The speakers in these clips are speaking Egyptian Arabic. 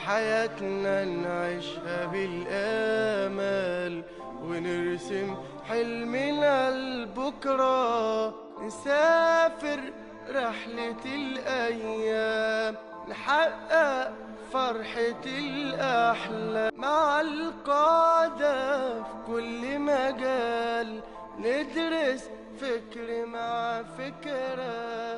حياتنا نعيشها بالآمال ونرسم حلمنا لبكرة نسافر رحلة الأيام نحقق فرحة الأحلام مع القادة في كل مجال ندرس فكر مع فكرة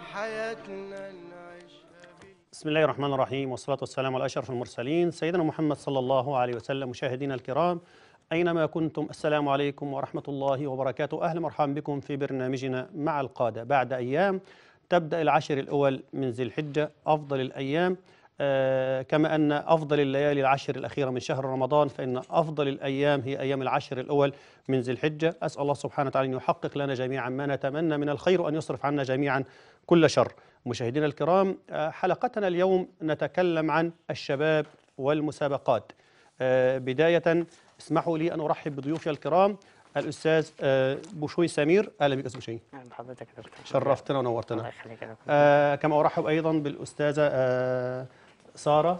حياتنا نعيشها بال... بسم الله الرحمن الرحيم والصلاة والسلام على أشرف المرسلين سيدنا محمد صلى الله عليه وسلم مشاهدينا الكرام أينما كنتم السلام عليكم ورحمة الله وبركاته أهلا مرحبا بكم في برنامجنا مع القادة بعد أيام تبدأ العشر الأول من ذي الحجة أفضل الأيام آه كما أن أفضل الليالي العشر الأخيرة من شهر رمضان فإن أفضل الأيام هي أيام العشر الأول من ذي الحجة أسأل الله سبحانه وتعالى أن يحقق لنا جميعا ما نتمنى من الخير وأن يصرف عنا جميعا كل شر مشاهدينا الكرام آه حلقتنا اليوم نتكلم عن الشباب والمسابقات آه بداية اسمحوا لي أن أرحب بضيوفي الكرام الأستاذ آه بوشوي سمير أهلا بك أستاذ بوشوي اهلا بحضرتك يا دكتور شرفتنا الله ونورتنا يخليك يا دكتور آه كما أرحب أيضا بالأستاذة آه سارة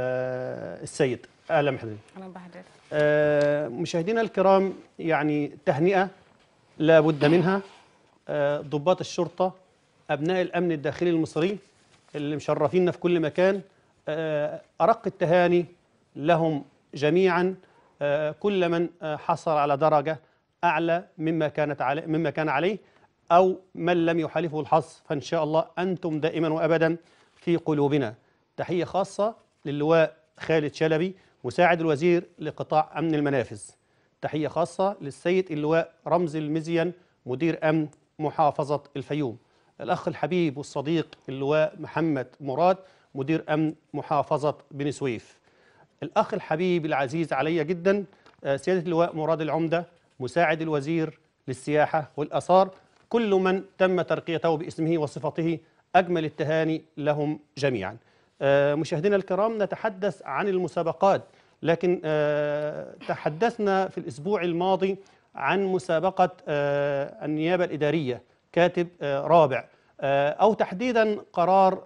آه السيد أهلا بحضرتك انا بحضرتك آه مشاهدينا الكرام يعني تهنئة لا بد منها آه ضباط الشرطة أبناء الأمن الداخلي المصري اللي مشرفيننا في كل مكان آه أرق التهاني لهم جميعا آه كل من آه حصل على درجة أعلى مما كانت عليه مما كان عليه أو من لم يحالفه الحظ فإن شاء الله أنتم دائما وأبدا في قلوبنا تحية خاصة للواء خالد شلبي مساعد الوزير لقطاع أمن المنافذ تحية خاصة للسيد اللواء رمز المزين مدير أمن محافظة الفيوم الأخ الحبيب والصديق اللواء محمد مراد مدير أمن محافظة بني سويف الأخ الحبيب العزيز علي جدا آه، سيادة اللواء مراد العمدة مساعد الوزير للسياحة والآثار كل من تم ترقيته باسمه وصفته أجمل التهاني لهم جميعا آه، مشاهدينا الكرام نتحدث عن المسابقات لكن آه، تحدثنا في الأسبوع الماضي عن مسابقة آه، النيابة الإدارية كاتب آه، رابع آه، أو تحديدا قرار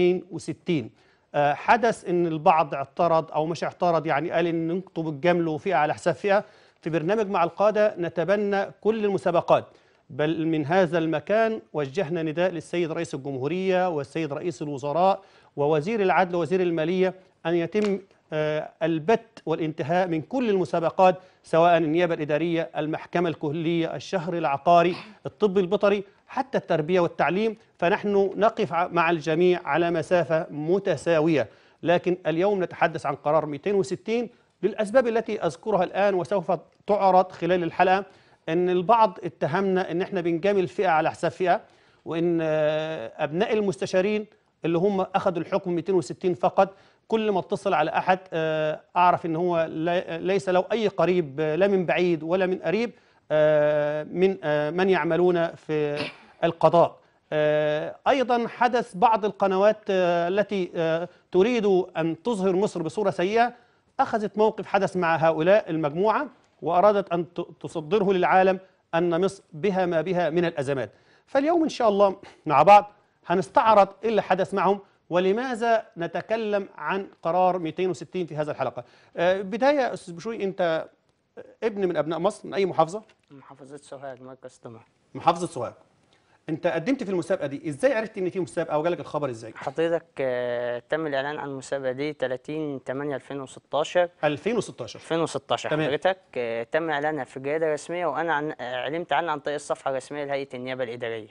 260 آه، حدث ان البعض اعترض او مش اعترض يعني قال ان انتوا بتجاملوا فئه على حساب فئه في برنامج مع القاده نتبنى كل المسابقات بل من هذا المكان وجهنا نداء للسيد رئيس الجمهوريه والسيد رئيس الوزراء ووزير العدل ووزير الماليه ان يتم آه، البت والانتهاء من كل المسابقات سواء النيابه الاداريه، المحكمه الكليه، الشهر العقاري، الطب البيطري، حتى التربيه والتعليم، فنحن نقف ع- مع الجميع على مسافه متساويه، لكن اليوم نتحدث عن قرار 260 للاسباب التي اذكرها الان وسوف تعرض خلال الحلقه ان البعض اتهمنا ان احنا بنجامل فئه على حساب فئه وان آه، ابناء المستشارين اللي هم اخذوا الحكم 260 فقط كل ما اتصل على احد آه، اعرف ان هو لا- ليس له اي قريب آه، لا من بعيد ولا من قريب آه، من آه، من يعملون في القضاء آه، ايضا حدث بعض القنوات آه، التي آه، تريد ان تظهر مصر بصوره سيئه اخذت موقف حدث مع هؤلاء المجموعه وارادت ان ت- تصدره للعالم ان مصر بها ما بها من الازمات فاليوم ان شاء الله مع بعض هنستعرض ايه اللي حدث معهم ولماذا نتكلم عن قرار 260 في هذا الحلقه آه، بدايه استاذ بشوي انت ابن من ابناء مصر من اي محافظه محافظة سوهاج مركز طمع محافظه سوهاج انت قدمت في المسابقه دي ازاي عرفت ان في مسابقه وجالك الخبر ازاي حضرتك آه، تم الإعلان عن المسابقة دي 30 8 2016 2016 2016 تمام. حضرتك آه، تم إعلانها في جريدة رسمية وأنا عن آه، علمت عنها عن طريق الصفحة الرسمية لهيئة النيابة الإدارية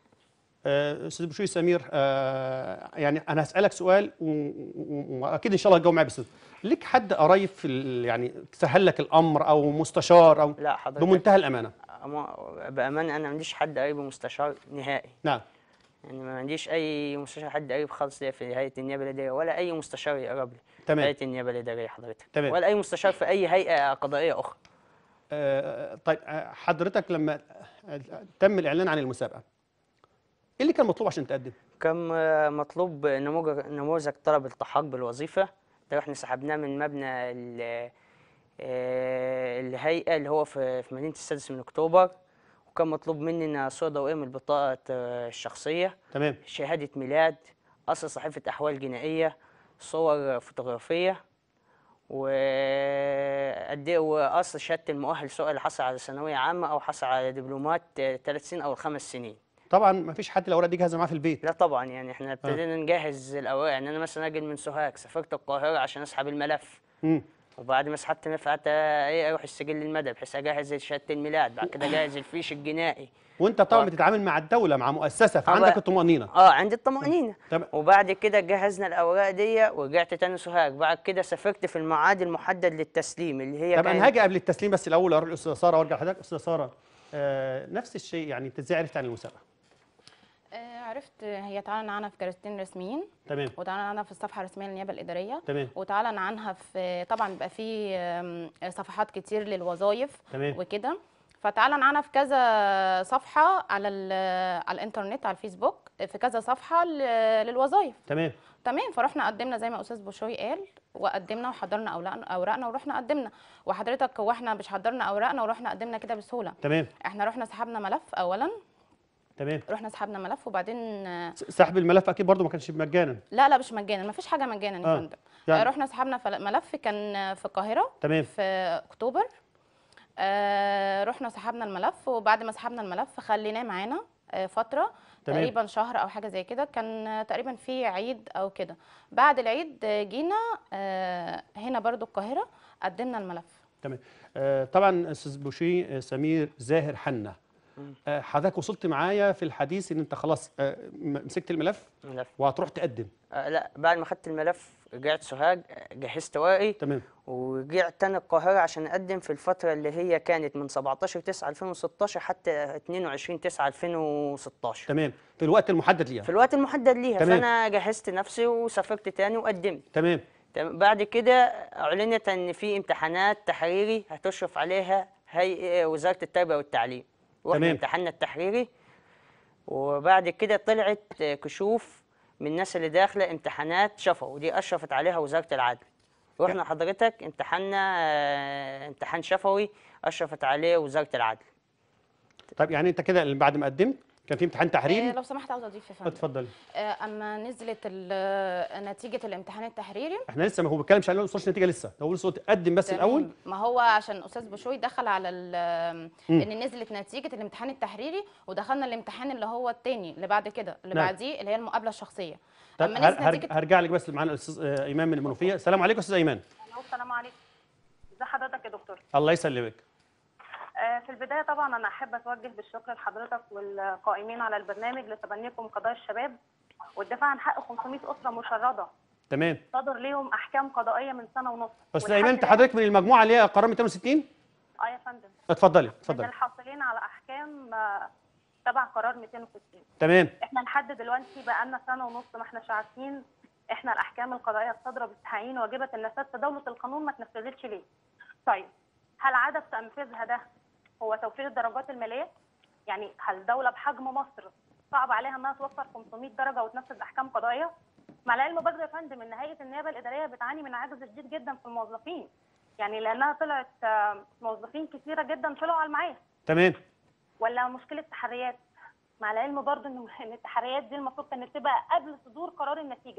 آه، استاذ بشوي سمير آه، يعني انا هسالك سؤال و- و- واكيد ان شاء الله هتجاوب معايا بس ليك حد قريب في ال- يعني سهل لك الامر او مستشار او لا حضرتك بمنتهى الامانه أما- بأمانة أنا ما عنديش حد قريب مستشار نهائي نعم يعني ما عنديش أي مستشار حد قريب خالص ليا في هيئة النيابة الإدارية ولا أي مستشار يقرب لي تمام. هيئة النيابة الإدارية حضرتك تمام. ولا أي مستشار في أي هيئة قضائية أخرى آه، طيب آه، حضرتك لما آه، تم الاعلان عن المسابقه ايه اللي كان مطلوب عشان تقدم كان آه، مطلوب نموذج نموذج طلب التحاق بالوظيفة ده احنا سحبناه من مبنى ال- آه، الهيئة اللي هو في في مدينة السادس من أكتوبر وكان مطلوب مننا صورة ضوئية من البطاقة آه، الشخصية تمام شهادة ميلاد أصل صحيفة أحوال جنائية صور فوتوغرافية وقد ايه واصل شهادة المؤهل سواء اللي حصل على ثانوية عامة او حصل على دبلومات ثلاث سنين او خمس سنين طبعا ما فيش حد الاوراق دي جاهزه معاه في البيت لا طبعا يعني احنا ابتدينا نجهز الاوراق يعني انا مثلا اجي من سوهاج سافرت القاهرة عشان اسحب الملف مم. وبعد ما سحبت الملف قعدت ايه اروح السجل المدني بحيث اجهز شهادة الميلاد بعد كده اجهز الفيش الجنائي وانت طبعا آه. بتتعامل مع الدوله مع مؤسسه آه فعندك بقى. الطمانينه اه عندي الطمأنينة تمام. وبعد كده جهزنا الأوراق دي ورجعت تاني سوهاج بعد كده سافرت في الميعاد المحدد للتسليم اللي هي طب كانت- انا هاجي قبل التسليم بس الاول اروح الاستاذه ساره وارجع لحضرتك استاذه ساره آه نفس الشيء يعني انت ازاي عرفت عن المسابقه آه، عرفت هي اتعلن عنها في جريدتين رسميين تمام واتعلن عنها في الصفحه الرسميه للنيابه الاداريه تمام واتعلن عنها في طبعا بيبقى في آم، صفحات كتير للوظائف تمام وكده فتعلن عنها في كذا صفحه على ال- على الانترنت على الفيسبوك في كذا صفحه ل- للوظائف تمام تمام فرحنا قدمنا زي ما استاذ بوشوي قال وقدمنا وحضرنا أوراقنا- اوراقنا ورحنا قدمنا وحضرتك هو احنا مش حضرنا اوراقنا ورحنا قدمنا كده بسهوله تمام احنا رحنا سحبنا ملف اولا تمام رحنا سحبنا ملف وبعدين آه، س- سحب الملف اكيد برضو ما كانش مجانا لا لا مش مجانا ما فيش حاجه مجانا يا آه، فندم يعني- يعني رحنا سحبنا فل- ملف كان في القاهره تمام في اكتوبر آه رحنا سحبنا الملف وبعد ما سحبنا الملف خليناه معانا آه فتره تمام. تقريبا شهر او حاجه زي كده كان آه، تقريبا في عيد او كده بعد العيد آه، جينا آه هنا برضو القاهره قدمنا الملف تمام آه طبعا استاذ بوشي آه سمير زاهر حنا آه حضرتك وصلت معايا في الحديث ان انت خلاص آه م- مسكت الملف ملف وهتروح تقدم آه لا بعد ما خدت الملف رجعت سوهاج آه، جهزت ورقي تمام ورجعت تاني القاهرة عشان أقدم في الفترة اللي هي كانت من 17 9 2016 حتى 22 9 2016 تمام في الوقت المحدد ليها في الوقت المحدد ليها تمام. فأنا جهزت نفسي وسافرت تاني وقدمت تمام تمام بعد كده اعلنت ان في امتحانات تحريري هتشرف عليها هيئه وزاره التربيه والتعليم واحنا تمام. امتحاننا التحريري وبعد كده طلعت كشوف من الناس اللي داخله امتحانات شفوي ودي اشرفت عليها وزاره العدل واحنا حضرتك امتحاننا آه، امتحان شفوي اشرفت عليه وزاره العدل طيب يعني انت كده بعد ما قدمت كان في امتحان آه تحريري لو سمحت عاوزه اضيف يا فندم اتفضل آه اما نزلت ال- نتيجه الامتحان التحريري احنا لسه ما هو بيتكلمش عن وصلش نتيجه لسه هو لسه قدم بس تمام. الاول ما هو عشان استاذ بشوي دخل على ال- مم. ان نزلت نتيجه الامتحان التحريري ودخلنا الامتحان اللي هو التاني اللي بعد كده اللي نعم. بعديه اللي هي المقابله الشخصيه طب اما هر- نزلت هر- نتيجه هرجع لك بس معانا الاستاذ آه، ايمان من المنوفيه السلام عليكم استاذ ايمان ألو، السلام عليكم ازي حضرتك يا دكتور الله يسلمك آه، في البدايه طبعا انا احب اتوجه بالشكر لحضرتك والقائمين على البرنامج لتبنيكم قضايا الشباب والدفاع عن حق 500 اسره مشرده تمام صدر ليهم احكام قضائيه من سنه ونص استاذ ولحد ايمان انت الآن- حضرتك من المجموعه اللي هي قرار 260 اه يا فندم اتفضلي من اتفضلي الحاصلين على احكام آه، تبع قرار 260 تمام احنا لحد دلوقتي بقى لنا سنه ونص ما احناش عارفين احنا الاحكام القضائيه الصادره بالتعيين واجبه النفاذ في دوله القانون ما اتنفذتش ليه؟ طيب هل عدم تنفيذها ده هو توفير الدرجات الماليه؟ يعني هل الدوله بحجم مصر صعب عليها انها توفر 500 درجه وتنفذ احكام قضائيه؟ مع العلم برضه يا فندم ان هيئه النيابه الاداريه بتعاني من عجز شديد جدا في الموظفين يعني لانها طلعت آه، موظفين كثيره جدا طلعوا على المعاش تمام ولا مشكله تحريات مع العلم برضه ان إن التحريات دي المفروض كانت تبقى قبل صدور قرار النتيجه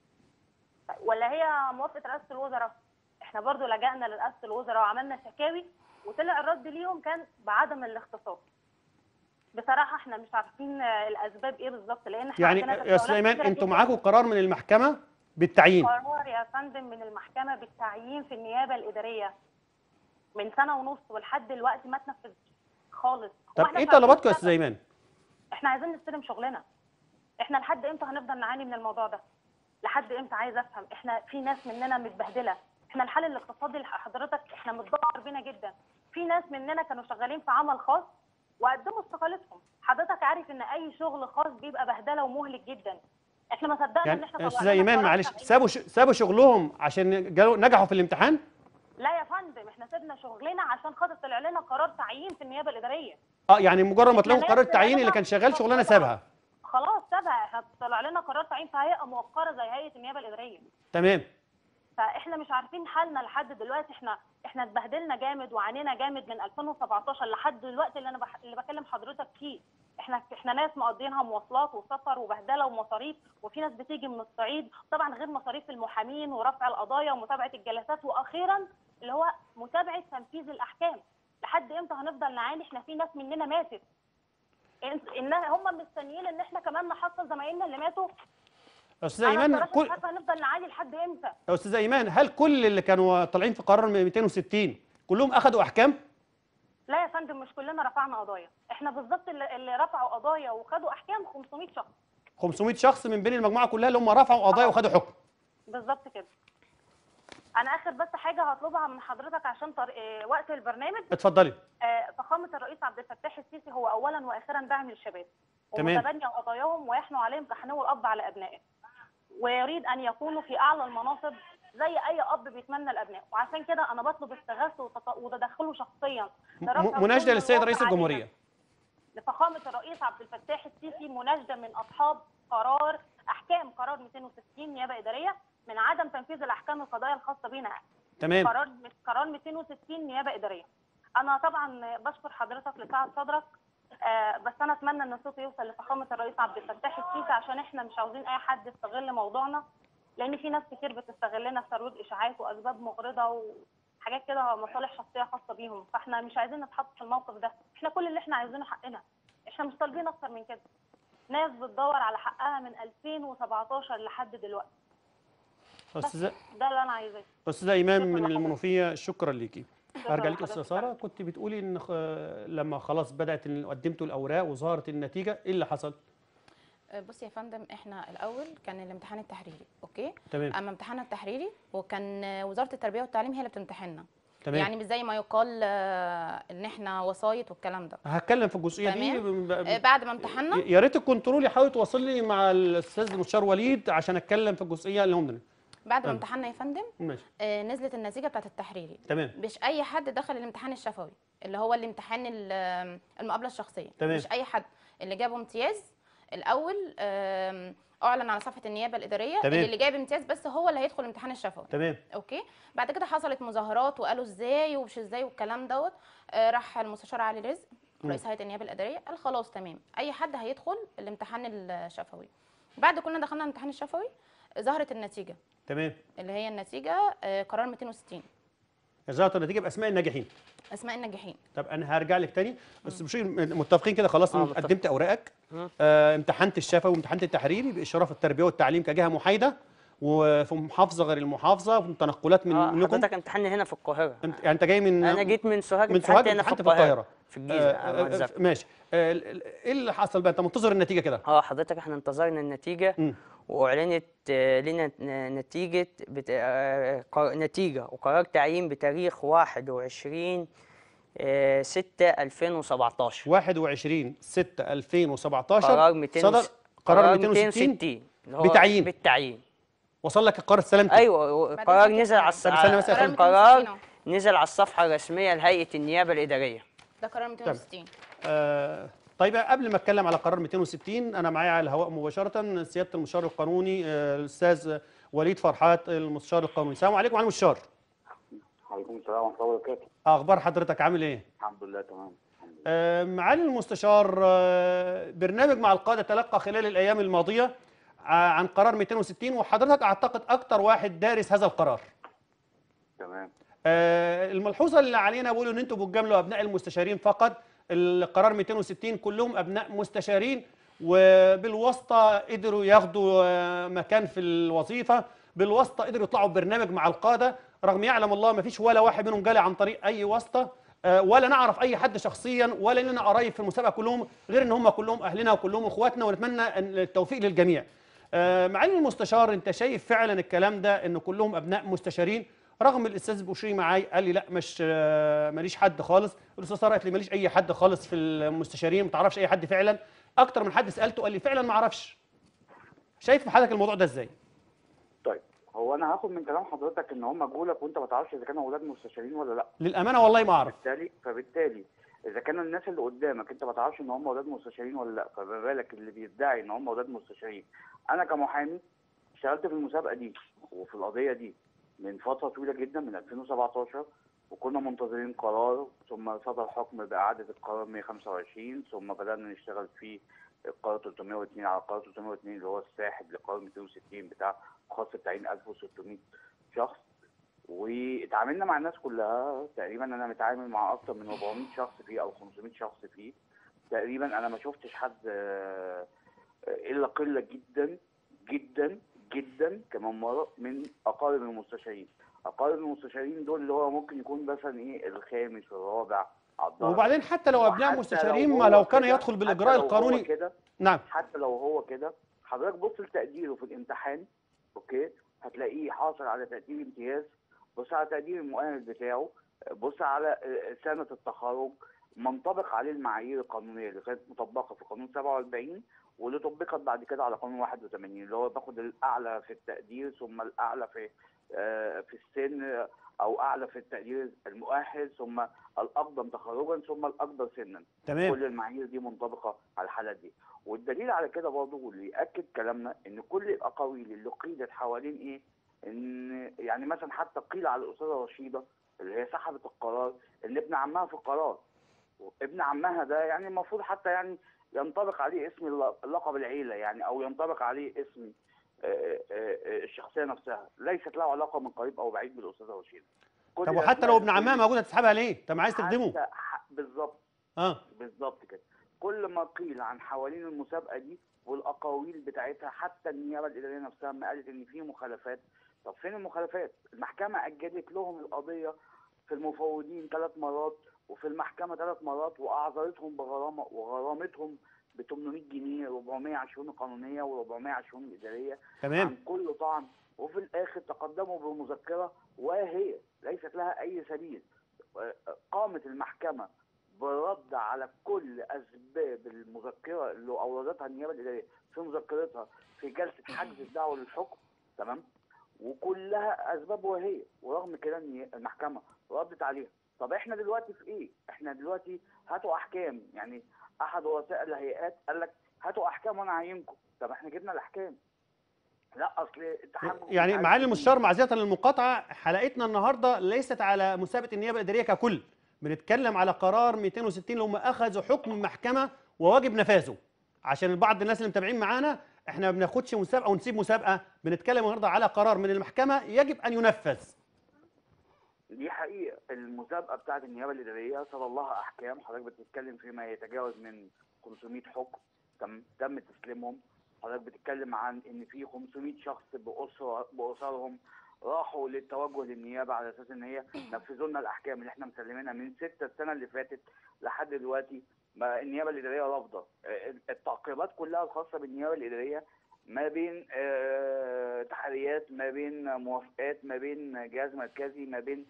ولا هي موافقه رئاسه الوزراء احنا برضه لجأنا لرئاسه الوزراء وعملنا شكاوي وطلع الرد ليهم كان بعدم الاختصاص بصراحه احنا مش عارفين آه، الاسباب ايه بالظبط لان احنا يعني عندنا يا تساؤلات استاذ ايمان كتيرة انتوا جداً. معاكم قرار من المحكمه بالتعيين قرار يا فندم من المحكمه بالتعيين في النيابه الاداريه من سنه ونص ولحد دلوقتي ما اتنفذش خالص طب وإحنا ايه مش عارفين طلباتكم يا السبب. استاذ ايمان احنا عايزين نستلم شغلنا احنا لحد امتى هنفضل نعاني من الموضوع ده لحد امتى عايز افهم احنا في ناس مننا متبهدله احنا الحال الاقتصادي اللي حضرتك احنا متضرر بينا جدا في ناس مننا كانوا شغالين في عمل خاص وقدموا استقالتهم حضرتك عارف ان اي شغل خاص بيبقى بهدله ومهلك جدا احنا ما صدقنا ان يعني احنا يا استاذ طلعنا ايمان قرار معلش تعيين. سابوا ش... سابوا شغلهم عشان جالوا نجحوا في الامتحان لا يا فندم احنا سيبنا شغلنا عشان خاطر طلع لنا قرار تعيين في النيابه الاداريه اه يعني مجرد ما طلعوا إحنا قرار ناس التعيين اللي غالباً كان شغال شغلانه متفقة. سابها خلاص سابها احنا طلع لنا قرار تعيين في هيئه موقره زي هيئه النيابه الاداريه تمام فاحنا مش عارفين حالنا لحد دلوقتي احنا احنا اتبهدلنا جامد وعانينا جامد من 2017 لحد دلوقتي اللي انا بح... اللي بكلم حضرتك فيه احنا احنا احنا ناس مقضينها مواصلات وسفر وبهدله ومصاريف وفي ناس بتيجي من الصعيد طبعا غير مصاريف المحامين ورفع القضايا ومتابعه الجلسات واخيرا اللي هو متابعه تنفيذ الاحكام لحد امتى هنفضل نعاني احنا في ناس مننا ماتت إن- ان هم مستنيين ان احنا كمان نحصل زمايلنا اللي ماتوا استاذه انا ايمان بصراحه كل مش عارفه هنفضل نعاني لحد امتى يا استاذه ايمان هل كل اللي كانوا طالعين في قرار 260 كلهم اخذوا احكام لا يا فندم مش كلنا رفعنا قضايا احنا بالظبط اللي, اللي رفعوا قضايا وخدوا احكام 500 شخص 500 شخص من بين المجموعه كلها اللي هم رفعوا قضايا وخدوا حكم بالظبط كده انا اخر بس حاجه هطلبها من حضرتك عشان طر... آه، وقت البرنامج اتفضلي آه، فخامه الرئيس عبد الفتاح السيسي هو اولا واخيرا داعم للشباب تمام. ومتبني قضاياهم ويحنو عليهم كحنو الاب على ابنائه ويريد ان يكونوا في اعلى المناصب زي اي اب بيتمنى الابناء وعشان كده انا بطلب استغاثته وتط- وتدخله شخصيا لرفع م- مناشده ظلم للسيد الواقع رئيس علينا. الجمهوريه لفخامة الرئيس عبد الفتاح السيسي مناشدة من أصحاب قرار أحكام قرار 260 نيابة إدارية من عدم تنفيذ الأحكام القضائية الخاصة بينا تمام قرار قرار 260 نيابة إدارية أنا طبعا بشكر حضرتك لسعة صدرك آه بس أنا أتمنى إن صوتي يوصل لفخامة الرئيس عبد الفتاح السيسي عشان إحنا مش عاوزين أي حد يستغل موضوعنا لأن في ناس كتير بتستغلنا في ترويج إشاعات وأسباب مغرضة وحاجات كده مصالح شخصية خاصة بيهم فإحنا مش عايزين نتحط في الموقف ده إحنا كل اللي إحنا عايزينه حقنا إحنا مش طالبين أكتر من كده ناس بتدور على حقها من 2017 لحد دلوقتي استاذه ده اللي أنا عايزاه استاذه ايمان شكراً من لحضرتك. المنوفيه شكرا ليكي شكراً ارجع لك لحضرتك. استاذه ساره كنت بتقولي ان خ- لما خلاص بدات إن قدمتوا الاوراق وظهرت النتيجه ايه اللي حصل آه، بص يا فندم احنا الاول كان الامتحان التحريري اوكي تمام اما امتحاننا التحريري وكان آه، وزاره التربيه والتعليم هي اللي بتمتحننا تمام يعني مش زي ما يقال آه، ان احنا وسايط والكلام ده هتكلم في الجزئيه دي تمام. ب- ب- آه، بعد ما امتحنا يا ريت الكنترول يحاول يتواصل لي مع الاستاذ المستشار وليد عشان اتكلم في الجزئيه اللي هم بعد ما تمام. امتحنا يا فندم ماشي آه، نزلت النتيجه بتاعت التحريري تمام مش اي حد دخل الامتحان الشفوي اللي هو الامتحان ال- المقابله الشخصيه تمام. مش اي حد اللي جابوا امتياز الاول آم، اعلن على صفحه النيابه الاداريه تمام. اللي, اللي جايب امتياز بس هو اللي هيدخل الامتحان الشفوي تمام اوكي بعد كده حصلت مظاهرات وقالوا ازاي ومش ازاي والكلام دوت آه، راح المستشار علي رزق رئيس هيئه النيابه الاداريه قال خلاص تمام اي حد هيدخل الامتحان الشفوي بعد كنا دخلنا الامتحان الشفوي ظهرت النتيجه تمام اللي هي النتيجه آه، قرار 260 ظهرت النتيجه باسماء الناجحين اسماء الناجحين طب انا هرجع لك تاني بس مش متفقين كده خلاص آه، إن متفق. قدمت اوراقك مم. آه امتحنت الشفوي وامتحنت التحريري باشراف التربيه والتعليم كجهه محايده وفي محافظه غير المحافظه وفي تنقلات من اه منكم حضرتك امتحاني هنا في القاهره انت يعني انت جاي من انا جيت من سوهاج من امتحنت سوهاج هنا في امتحنت في القاهره القاهره في الجيزه آه، على ما آه، اتذكر ماشي آه، ال- ال- ايه اللي حصل بقى انت منتظر النتيجه كده اه حضرتك احنا انتظرنا النتيجه مم. واعلنت آه، لنا ن- نتيجه بت... آه، قر- نتيجه وقرار تعيين بتاريخ 21 آه، 6 2017 21 6 2017 قرار 200 صدر قرار 260 اللي هو بتعيين. بالتعيين وصل لك القرار السلامتي ايوه بعد قرار إذنك نزل يا على طب استنى بس الص- عشان- القرار 260 أهو. نزل على الصفحه الرسميه لهيئه النيابه الاداريه ده قرار 260 آه طيب قبل ما اتكلم على قرار 260 انا معايا على الهواء مباشره سياده المستشار القانوني آه، الاستاذ وليد فرحات المستشار القانوني السلام عليكم وعليكم الشار وعليكم السلام ورحمة الله وبركاته اخبار حضرتك عامل ايه الحمد لله تمام الحمد لله. آه، معالي المستشار آه، برنامج مع القاده تلقى خلال الايام الماضيه ع- عن قرار 260 وحضرتك اعتقد اكتر واحد دارس هذا القرار تمام آه، الملحوظه اللي علينا بقول ان انتوا بتجاملوا ابناء المستشارين فقط القرار 260 كلهم ابناء مستشارين وبالواسطه قدروا ياخدوا آه، مكان في الوظيفه بالواسطه قدروا يطلعوا ببرنامج مع القاده رغم يعلم الله ما فيش ولا واحد منهم جالي عن طريق اي واسطه آه، ولا نعرف اي حد شخصيا ولا لنا قرايب في المسابقه كلهم غير ان هم كلهم اهلنا وكلهم اخواتنا ونتمنى أن التوفيق للجميع آه، معالي المستشار انت شايف فعلا الكلام ده ان كلهم ابناء مستشارين رغم الاستاذ بوشري معاي قال لي لا مش آه، ماليش حد خالص الاستاذ ساره قالت لي ماليش اي حد خالص في المستشارين ما تعرفش اي حد فعلا اكتر من حد سالته قال لي فعلا ما اعرفش شايف في حضرتك الموضوع ده ازاي طيب هو انا هاخد من كلام حضرتك ان هم جولك وانت ما تعرفش اذا كانوا اولاد مستشارين ولا لا للامانه والله ما اعرف بالتالي فبالتالي اذا كانوا الناس اللي قدامك انت ما تعرفش ان هم اولاد مستشارين ولا لا فما بالك اللي بيدعي ان هم اولاد مستشارين انا كمحامي اشتغلت في المسابقه دي وفي القضيه دي من فتره طويله جدا من 2017 وكنا منتظرين قرار ثم صدر حكم بإعادة القرار 125 ثم بدأنا نشتغل في القرار 302 على القرار 302 اللي هو الساحب لقرار 260 بتاع خاص بتعيين 1600 شخص واتعاملنا مع الناس كلها تقريبا انا متعامل مع اكتر من 400 شخص فيه او 500 شخص فيه تقريبا انا ما شفتش حد آه، الا قله جدا جدا جدا كمان مره من اقارب المستشارين اقارب المستشارين دول اللي هو ممكن يكون مثلا ايه الخامس الرابع على الدرجة. وبعدين حتى لو ابناء وحتى مستشارين لو ما هو لو كان كده- يدخل حتى بالاجراء لو هو القانوني كده نعم حتى لو هو كده حضرتك بص لتقديره في الامتحان اوكي هتلاقيه حاصل على تقدير امتياز بص على تقدير المؤهل بتاعه بص على آه، سنة التخرج منطبق عليه المعايير القانونية اللي كانت مطبقة في قانون 47 واللي طبقت بعد كده على قانون 81 اللي هو باخد الأعلى في التقدير ثم الأعلى في آه، في السن آه، أو أعلى في التقدير المؤهل ثم الأقدم تخرجا ثم الأكبر سنا تمام كل المعايير دي منطبقه على الحالات دي والدليل على كده برضه واللي ياكد كلامنا ان كل الاقاويل اللي قيلت حوالين ايه ان يعني مثلا حتى قيل على الاستاذه رشيده اللي هي سحبت القرار ان ابن عمها في القرار ابن عمها ده يعني المفروض حتى يعني ينطبق عليه اسم الل- لقب العيله يعني او ينطبق عليه اسم آه، آه، آه، الشخصيه نفسها ليست له علاقه من قريب او بعيد بالاستاذه رشيده كل طب وحتى الأسماء لو ابن اللي عمها قيلت- موجود هتسحبها ليه؟ طب ما عايز تخدمه حتى ح- بالظبط اه بالظبط كده كل ما قيل عن حوالين المسابقه دي والاقاويل بتاعتها حتى النيابه الاداريه نفسها ما قالت ان في مخالفات طب فين المخالفات المحكمه اجلت لهم القضيه في المفوضين ثلاث مرات وفي المحكمه ثلاث مرات واعذرتهم بغرامه وغرامتهم ب 800 جنيه 400 على الشؤون القانونيه و400 على الشؤون الاداريه تمام عن كل طعن وفي الاخر تقدموا بمذكره وهي ليست لها اي سبيل قامت المحكمه بالرد على كل اسباب المذكره اللي اوردتها النيابه الاداريه في مذكرتها في جلسه حجز الدعوه للحكم تمام وكلها اسباب وهي ورغم كده ان المحكمه ردت عليها طب احنا دلوقتي في ايه احنا دلوقتي هاتوا احكام يعني احد رؤساء الهيئات قال لك هاتوا احكام وانا اعينكم طب احنا جبنا الاحكام لا اصل التحكم يعني مش عارف معالي إيه. المستشار معذره للمقاطعه حلقتنا النهارده ليست على مسابقه النيابه الاداريه ككل بنتكلم على قرار 260 اللي هم اخذوا حكم المحكمه وواجب نفاذه عشان بعض الناس اللي متابعين معانا احنا ما بناخدش مسابقه ونسيب مسابقه بنتكلم النهارده على قرار من المحكمه يجب ان ينفذ دي حقيقة المسابقة بتاعت النيابة الإدارية صدر لها أحكام حضرتك بتتكلم فيما يتجاوز من 500 حكم تم تم تسليمهم حضرتك بتتكلم عن إن في 500 شخص بأسرة بأسرهم راحوا للتوجه للنيابة على أساس إن هي نفذوا لنا الأحكام اللي إحنا مسلمينها من ستة السنة اللي فاتت لحد دلوقتي ما النيابة الإدارية رافضة آه، التعقيبات كلها الخاصة بالنيابة الإدارية ما بين آه، تحريات ما بين موافقات ما بين جهاز مركزي ما بين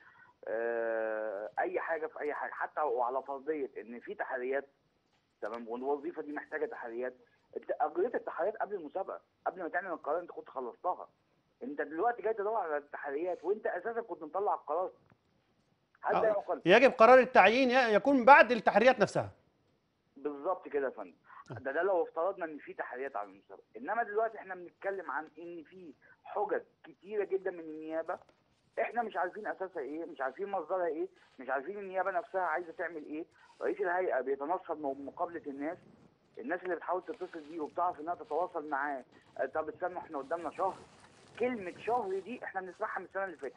آه، اي حاجه في اي حاجه حتى وعلى فرضيه ان في تحريات تمام والوظيفه دي محتاجه تحريات انت اجريت التحريات قبل المسابقه قبل ما تعمل القرار انت كنت خلصتها انت دلوقتي جاي تدور على التحريات وانت اساسا كنت مطلع القرار هل ده آه. يعقل يجب قرار التعيين ي- يكون بعد التحريات نفسها بالظبط كده يا فندم ده ده لو افترضنا ان في تحريات على المسابقه انما دلوقتي احنا بنتكلم عن ان في حجج كتيره جدا من النيابه احنا مش عارفين اساسها ايه مش عارفين مصدرها ايه مش عارفين النيابه نفسها عايزه تعمل ايه رئيس الهيئه بيتنصب من مقابله الناس الناس اللي بتحاول تتصل بيه وبتعرف انها تتواصل معاه آه، طب استنوا احنا قدامنا شهر كلمه شهر دي احنا بنسمعها من السنه اللي فاتت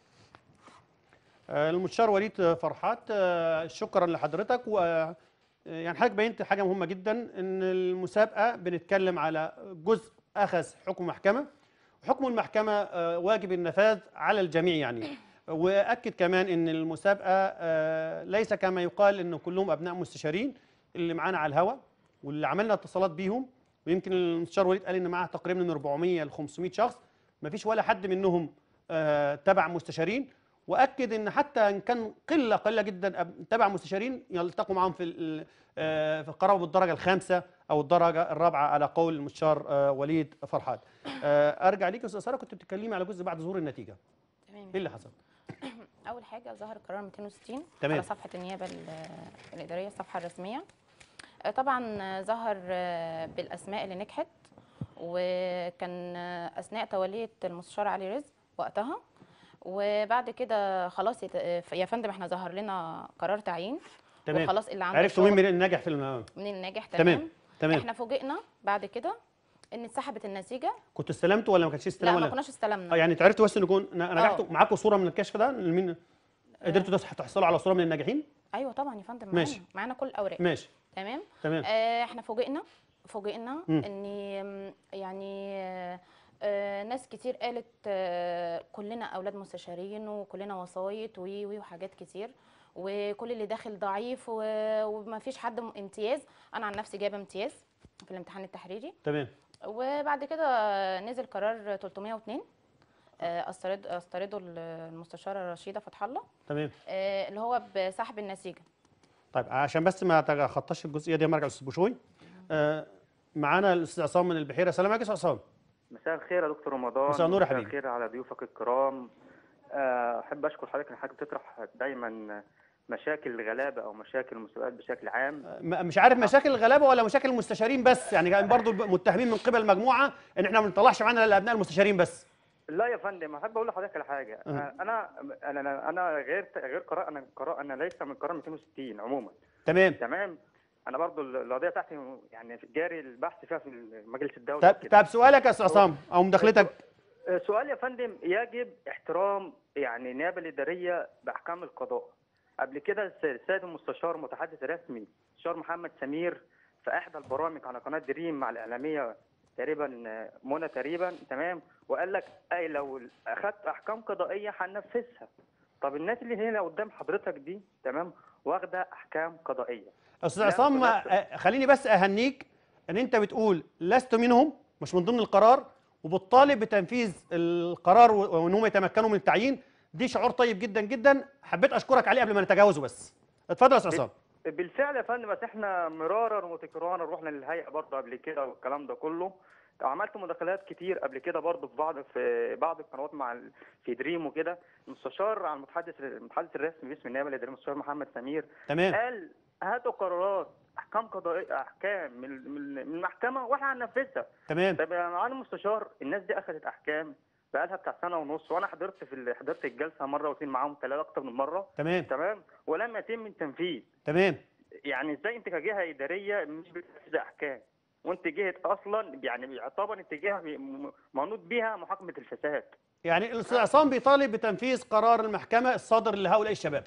آه، المستشار وليد فرحات آه، شكرا لحضرتك و آه، يعني حضرتك بينت حاجه مهمه جدا ان المسابقه بنتكلم على جزء اخذ حكم محكمه حكم المحكمه آه، واجب النفاذ على الجميع يعني واكد كمان ان المسابقه آه، ليس كما يقال انه كلهم ابناء مستشارين اللي معانا على الهوا واللي عملنا اتصالات بيهم ويمكن المستشار وليد قال ان معاه تقريبا من 400 ل 500 شخص ما فيش ولا حد منهم آه، تبع مستشارين واكد ان حتى ان كان قله قليله جدا أب- تبع مستشارين يلتقوا معاهم في ال- آه، في القرابه بالدرجه الخامسه او الدرجه الرابعه على قول المستشار آه، وليد فرحات آه، ارجع ليك يا استاذ ساره كنت بتتكلمي على جزء بعد ظهور النتيجه تمام ايه اللي حصل اول حاجه ظهر قرار 260 تمام. على صفحه النيابه ال- الاداريه الصفحه الرسميه آه، طبعا آه، ظهر آه، بالاسماء اللي نجحت وكان آه، اثناء توليه المستشار علي رزق وقتها وبعد كده خلاص يت- يا فندم احنا ظهر لنا قرار تعيين تمام وخلاص اللي عنده عرفتوا مين شغل من الناجح في المهام من الناجح تمام تمام تمام احنا فوجئنا بعد كده ان اتسحبت النتيجه كنتوا استلمتوا ولا ما كانش لا استلام ما ولا كناش اه استلمنا يعني انتوا عرفتوا بس ان يكون ن- نجحتوا آه. معاكم صوره من الكشف ده مين قدرتوا تصح- تحصلوا على صوره من الناجحين ايوه طبعا يا فندم ماشي. معانا معانا كل الاوراق ماشي تمام تمام آه احنا فوجئنا فوجئنا مم. ان م- يعني آه آه ناس كتير قالت آه كلنا اولاد مستشارين وكلنا وسايط وي وي وحاجات كتير وكل اللي داخل ضعيف و- وما فيش حد م- امتياز انا عن نفسي جايبه امتياز في الامتحان التحريري تمام وبعد كده نزل قرار 302 آه، استرد استرده المستشاره رشيده فتح الله تمام آه، اللي هو بسحب النتيجه طيب عشان بس ما اتخطاش الجزئيه دي مرجع للاستاذ بوشوي آه معانا الاستاذ عصام من البحيره السلام عليكم يا استاذ عصام مساء الخير يا دكتور رمضان مساء النور يا مساء حبيبي. الخير على ضيوفك الكرام آه، احب اشكر حضرتك ان حضرتك بتطرح دايما مشاكل الغلابه او مشاكل المسؤولات بشكل عام م- مش عارف مشاكل الغلابه ولا مشاكل المستشارين بس يعني كان برضو متهمين من قبل مجموعه ان احنا ما بنطلعش معانا الا ابناء المستشارين بس لا يا فندم احب اقول لحضرتك على حاجه أه. آه، انا انا انا غير غير قراء انا قراء انا ليس من قراء 260 عموما تمام تمام انا برضو القضيه بتاعتي يعني جاري البحث فيها في مجلس الدوله طب وكده. طب سؤالك يا استاذ عصام او مداخلتك آه، سؤال يا فندم يجب احترام يعني النيابه الاداريه باحكام القضاء قبل كده الس- السيد المستشار متحدث رسمي المستشار محمد سمير في احدى البرامج على قناه دريم مع الاعلاميه تقريبا آه، منى تقريبا تمام وقال لك اي لو اخذت احكام قضائيه هننفذها طب الناس اللي هنا قدام حضرتك دي تمام واخده احكام قضائيه استاذ لا، عصام بنفس- آه، خليني بس اهنيك ان انت بتقول لست منهم مش من ضمن القرار وبتطالب بتنفيذ القرار و- وان هم يتمكنوا من التعيين دي شعور طيب جدا جدا حبيت اشكرك عليه قبل ما نتجاوزه بس اتفضل يا استاذ عصام بالفعل يا فندم بس احنا مرارا وتكرارا رحنا للهيئه برضه قبل كده والكلام ده كله عملت مداخلات كتير قبل كده برضه في بعض في بعض القنوات مع ال- في دريم وكده المستشار على المتحدث المتحدث الرسمي باسم النيابه الاداريه المستشار محمد سمير تمام قال هاتوا قرارات احكام قضائيه احكام من من من المحكمه واحنا هننفذها تمام طب يا معالي المستشار الناس دي اخذت احكام بقالها بتاع سنه ونص وانا حضرت في ال- حضرت الجلسه مره واثنين معاهم ثلاثه اكتر من مره تمام تمام ولم يتم التنفيذ تمام يعني ازاي انت كجهه اداريه مش بتنفذ احكام وانت جهه اصلا يعني يعتبر انت جهه م- منوط بيها محاكمه الفساد يعني الاستاذ عصام بيطالب بتنفيذ قرار المحكمه الصادر لهؤلاء الشباب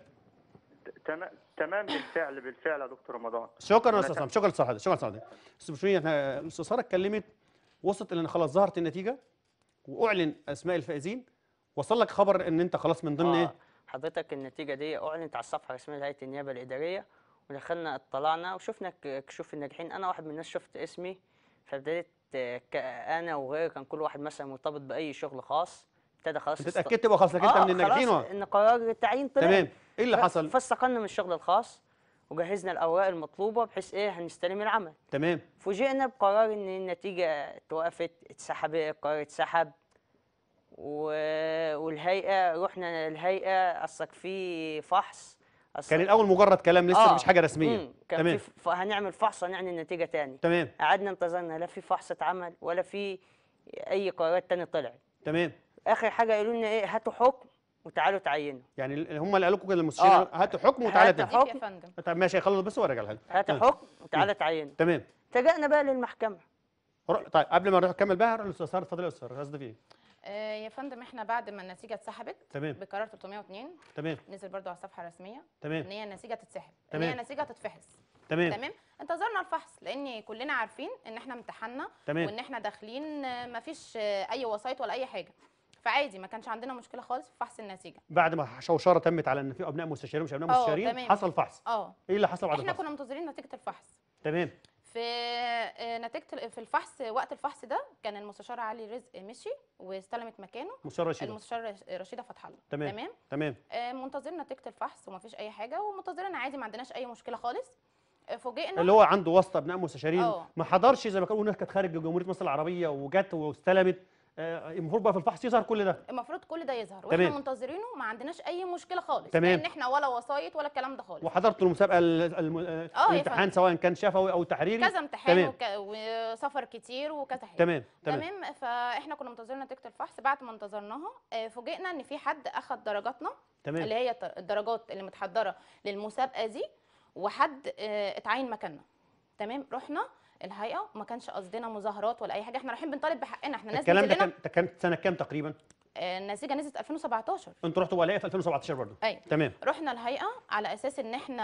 تمام تمام بالفعل بالفعل يا دكتور رمضان شكرا يا أنا استاذ تم- عصام شكرا لصراحتك شكرا لصراحتك استاذ بشوي احنا الاستاذ ساره اتكلمت وصلت ان خلاص ظهرت النتيجه واعلن اسماء الفائزين وصل لك خبر ان انت خلاص من ضمن آه، ايه حضرتك النتيجة دي أعلنت على الصفحة الرسمية لهيئة النيابة الإدارية ودخلنا اطلعنا وشفنا ك- كشوف الناجحين أنا واحد من الناس شفت اسمي فابتديت آه، ك- أنا وغيري كان كل واحد مثلا مرتبط بأي شغل خاص ابتدى خلاص انت است- اتاكدت بقى خلاص انك انت آه، من الناجحين خلاص و- إن قرار التعيين طلع تمام ايه اللي ف- حصل فاستقلنا من الشغل الخاص وجهزنا الأوراق المطلوبة بحيث إيه هنستلم العمل تمام فوجئنا بقرار ان النتيجه اتوقفت اتسحب القرار اتسحب و... والهيئه رحنا للهيئه اصلك في فحص أصلك كان الاول مجرد كلام لسه آه، مفيش حاجه رسميه مم، كان تمام في ف... هنعمل فحص هنعني النتيجه تاني تمام قعدنا انتظرنا لا في فحص اتعمل ولا في اي قرارات تاني طلعت تمام اخر حاجه قالوا لنا ايه هاتوا حكم وتعالوا تعينوا يعني ال- هم اللي قالوا لكم كده المستشارين آه. قالوا هاتوا حكم وتعالى هاتوا تاني حكم. يا فندم طب ماشي خلص بس وارجع لها هاتوا تمام. حكم وتعالوا تعينوا تمام اتجهنا بقى للمحكمه رو- طيب قبل ما نروح نكمل بقى هروح للاستاذ ساره اتفضلي يا استاذ ساره قصدي في ايه آه، يا فندم احنا بعد ما النتيجه اتسحبت تمام بقرار 302 تمام نزل برضو على الصفحه الرسميه ان تمام هي النتيجه تتسحب ان تمام. هي النتيجه تتفحص تمام تمام انتظرنا الفحص لان كلنا عارفين ان احنا امتحنا تمام وان احنا داخلين آه، مفيش آه، اي وسايط ولا اي حاجه فعادي ما كانش عندنا مشكله خالص في فحص النتيجه بعد ما شوشره تمت على ان في ابناء مستشارين ومش ابناء آه، مستشارين تمام. حصل فحص اه ايه اللي حصل بعد احنا الفحص كنا منتظرين نتيجه الفحص تمام في آه، نتيجه في الفحص وقت الفحص ده كان المستشار علي رزق مشي واستلمت مكانه مستشار رشيد المستشار رش- رشيده فتح الله تمام. تمام تمام آه، منتظرين نتيجه الفحص ومفيش اي حاجه ومنتظرين عادي ما عندناش اي مشكله خالص آه، فوجئنا اللي هو عنده واسطه ابناء مستشارين آه. ما حضرش زي ما كانوا ناس كانت خارج جمهوريه مصر العربيه وجت واستلمت آه، المفروض بقى في الفحص يظهر كل ده المفروض كل ده يظهر واحنا تمام. منتظرينه ما عندناش اي مشكله خالص تمام. لان احنا ولا وسايط ولا الكلام ده خالص وحضرت المسابقه ال- الم- آه، آه، يا الامتحان فندم. سواء كان شفوي او تحريري كذا امتحان تمام وك... وسفر كتير وكذا حاجه تمام تمام تمام فاحنا كنا منتظرين نتيجه الفحص بعد ما انتظرناها آه، فوجئنا ان في حد اخد درجاتنا تمام اللي هي الت- الدرجات اللي متحضره للمسابقه دي وحد آه، اتعين مكاننا تمام رحنا الهيئه وما كانش قصدنا مظاهرات ولا اي حاجه احنا رايحين بنطالب بحقنا احنا ناس الكلام ده نزل لنا كان ده كان سنه كام تقريبا آه، النتيجه نزلت 2017 انتوا رحتوا ولايه في 2017 برضه ايوه تمام رحنا الهيئه على اساس ان احنا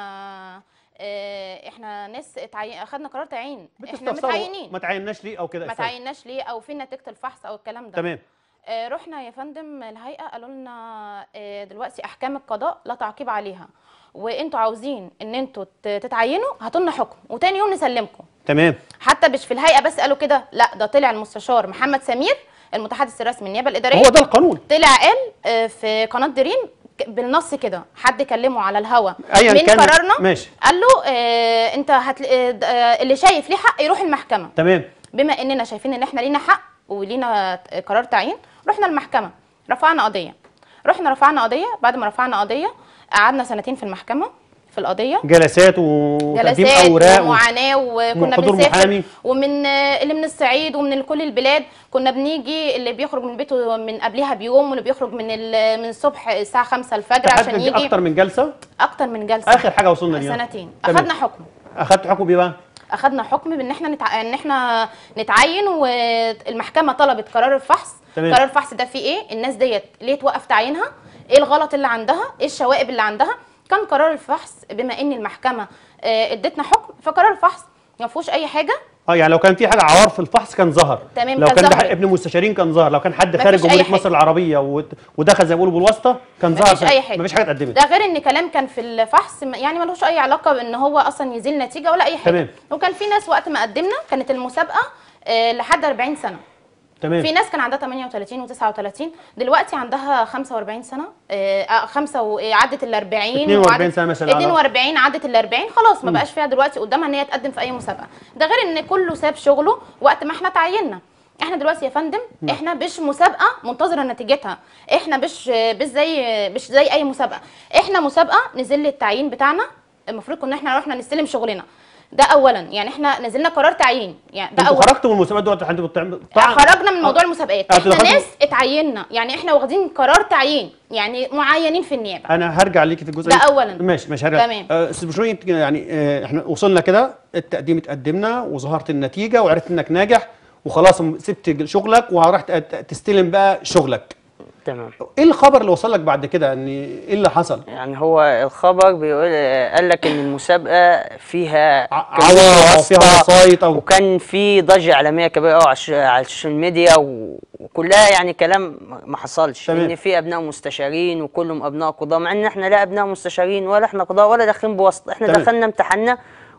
آه، احنا ناس اتعين اخدنا قرار تعيين احنا بتستفسروا متعينين ما تعيناش ليه او كده ما السبب. تعيناش ليه او في نتيجه الفحص او الكلام ده تمام آه، رحنا يا فندم الهيئه قالوا لنا آه، دلوقتي احكام القضاء لا تعقيب عليها وانتوا عاوزين ان انتوا ت- تتعينوا هاتوا لنا حكم وتاني يوم نسلمكم تمام حتى مش في الهيئه بس قالوا كده لا ده طلع المستشار محمد سمير المتحدث الرسمي النيابه الاداريه هو ده القانون طلع قال آه، في قناه دريم ك- بالنص كده حد كلمه على الهوا ايا من كان قرارنا ماشي قال له آه انت هتل... آه د- آه، اللي شايف ليه حق يروح المحكمه تمام بما اننا شايفين ان احنا لينا حق ولينا ت- قرار تعيين رحنا المحكمه رفعنا قضيه رحنا رفعنا قضيه بعد ما رفعنا قضيه قعدنا سنتين في المحكمه في القضيه جلسات وتقديم جلسات اوراق و- ومعاناه وكنا وحضور بنسافر محامي. ومن آه، اللي من الصعيد ومن كل البلاد كنا بنيجي اللي بيخرج من بيته من قبلها بيوم واللي بيخرج من ال- من الصبح الساعه 5 الفجر عشان تحدد يجي اكتر من جلسه اكتر من جلسه اخر حاجه وصلنا ليها سنتين تمام. اخدنا حكم اخدت حكم بيه بقى اخدنا حكم بان احنا نتع... ان احنا نتعين والمحكمه طلبت قرار الفحص تمام. قرار الفحص ده فيه ايه الناس ديت ليه توقف تعيينها ايه الغلط اللي عندها ايه الشوائب اللي عندها كان قرار الفحص بما ان المحكمه آه، ادتنا حكم فقرار الفحص ما فيهوش اي حاجه اه يعني لو كان في حاجه عوار في الفحص كان ظهر تمام، لو كان كان ده ظهر. ابن مستشارين كان ظهر لو كان حد مفيش خارج أي جمهوريه حاجة. مصر العربيه ود- ودخل زي ما بيقولوا بالواسطه كان ظهر مفيش أي حاجة. مفيش حاجه اتقدمت ده غير ان كلام كان في الفحص م- يعني ملوش اي علاقه بان هو اصلا يزيل نتيجه ولا اي حاجه تمام. وكان في ناس وقت ما قدمنا كانت المسابقه آه، لحد 40 سنه تمام في ناس كان عندها 38 و39 دلوقتي عندها 45 سنه آه، آه، خمسة و- آه، عدت ال 40 42 وعدت- سنة مثلا على- 42 عدت ال 40 خلاص ما بقاش فيها دلوقتي قدامها ان هي تقدم في اي مسابقه ده غير ان كله ساب شغله وقت ما احنا تعيننا احنا دلوقتي يا فندم احنا مش مسابقه منتظره نتيجتها احنا مش مش زي مش زي اي مسابقه احنا مسابقه نزل لي التعيين بتاعنا المفروض كنا احنا رحنا نستلم شغلنا ده اولا يعني احنا نزلنا قرار تعيين يعني ده انتوا اولا خرجتوا من المسابقات دلوقتي انتوا بتعملوا طبعاً- خرجنا من موضوع المسابقات آه، احنا دخلتوا- ناس اتعيننا يعني احنا واخدين قرار تعيين يعني معينين في النيابه انا هرجع ليكي في الجزء ده ده. أولاً. ماشي ماشي هرجع تمام. آه، استاذ بشوي انت يعني آه، احنا وصلنا كده التقديم اتقدمنا وظهرت النتيجه وعرفت انك ناجح وخلاص م- سبت شغلك وراح تستلم بقى شغلك تمام ايه الخبر اللي وصل لك بعد كده ان ايه اللي حصل يعني هو الخبر بيقول قال لك ان المسابقه فيها ع- كان عوار او فيها واسطة وسايط او وكان في ضجه اعلاميه كبيره قوي على الش- على السوشيال ميديا و- وكلها يعني كلام ما حصلش تمام. ان في ابناء مستشارين وكلهم ابناء قضاه مع ان احنا لا ابناء مستشارين ولا احنا قضاه ولا داخلين بواسطه احنا تمام. دخلنا امتحنا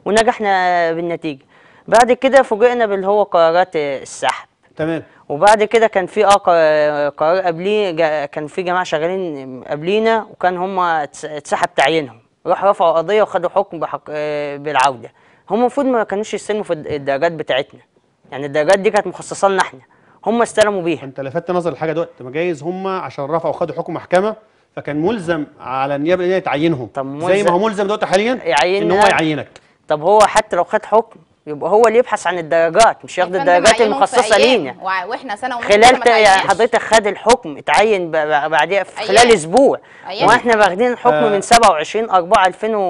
ونجحنا بالنتيجه بعد كده فوجئنا باللي هو قرارات السحب تمام وبعد كده كان في اه قرار- قرار قبليه جا- كان في جماعه شغالين قبلينا وكان هم اتس- اتسحب تعيينهم راحوا رفعوا قضيه وخدوا حكم بحق آه، بالعوده هم المفروض ما كانوش يستلموا في الد- الدرجات بتاعتنا يعني الدرجات دي كانت مخصصه لنا احنا هم استلموا بيها انت لفتت نظر الحاجه دلوقتي ما جايز هم عشان رفعوا خدوا حكم محكمه فكان ملزم على النيابه ان هي تعينهم طب زي ما ملزم- هو ملزم دلوقتي حاليا يعيننا. ان هو يعينك طب هو حتى لو خد حكم يبقى هو اللي يبحث عن الدرجات مش ياخد يا فندم الدرجات عينهم في المخصصه أيام، لينا وع- واحنا سنه ونص خلال ما ت- يعني تعيناش. حضرتك خد الحكم اتعين ب- ب- بعديها في أيام. خلال اسبوع أيام. واحنا واخدين الحكم آه. من 27 4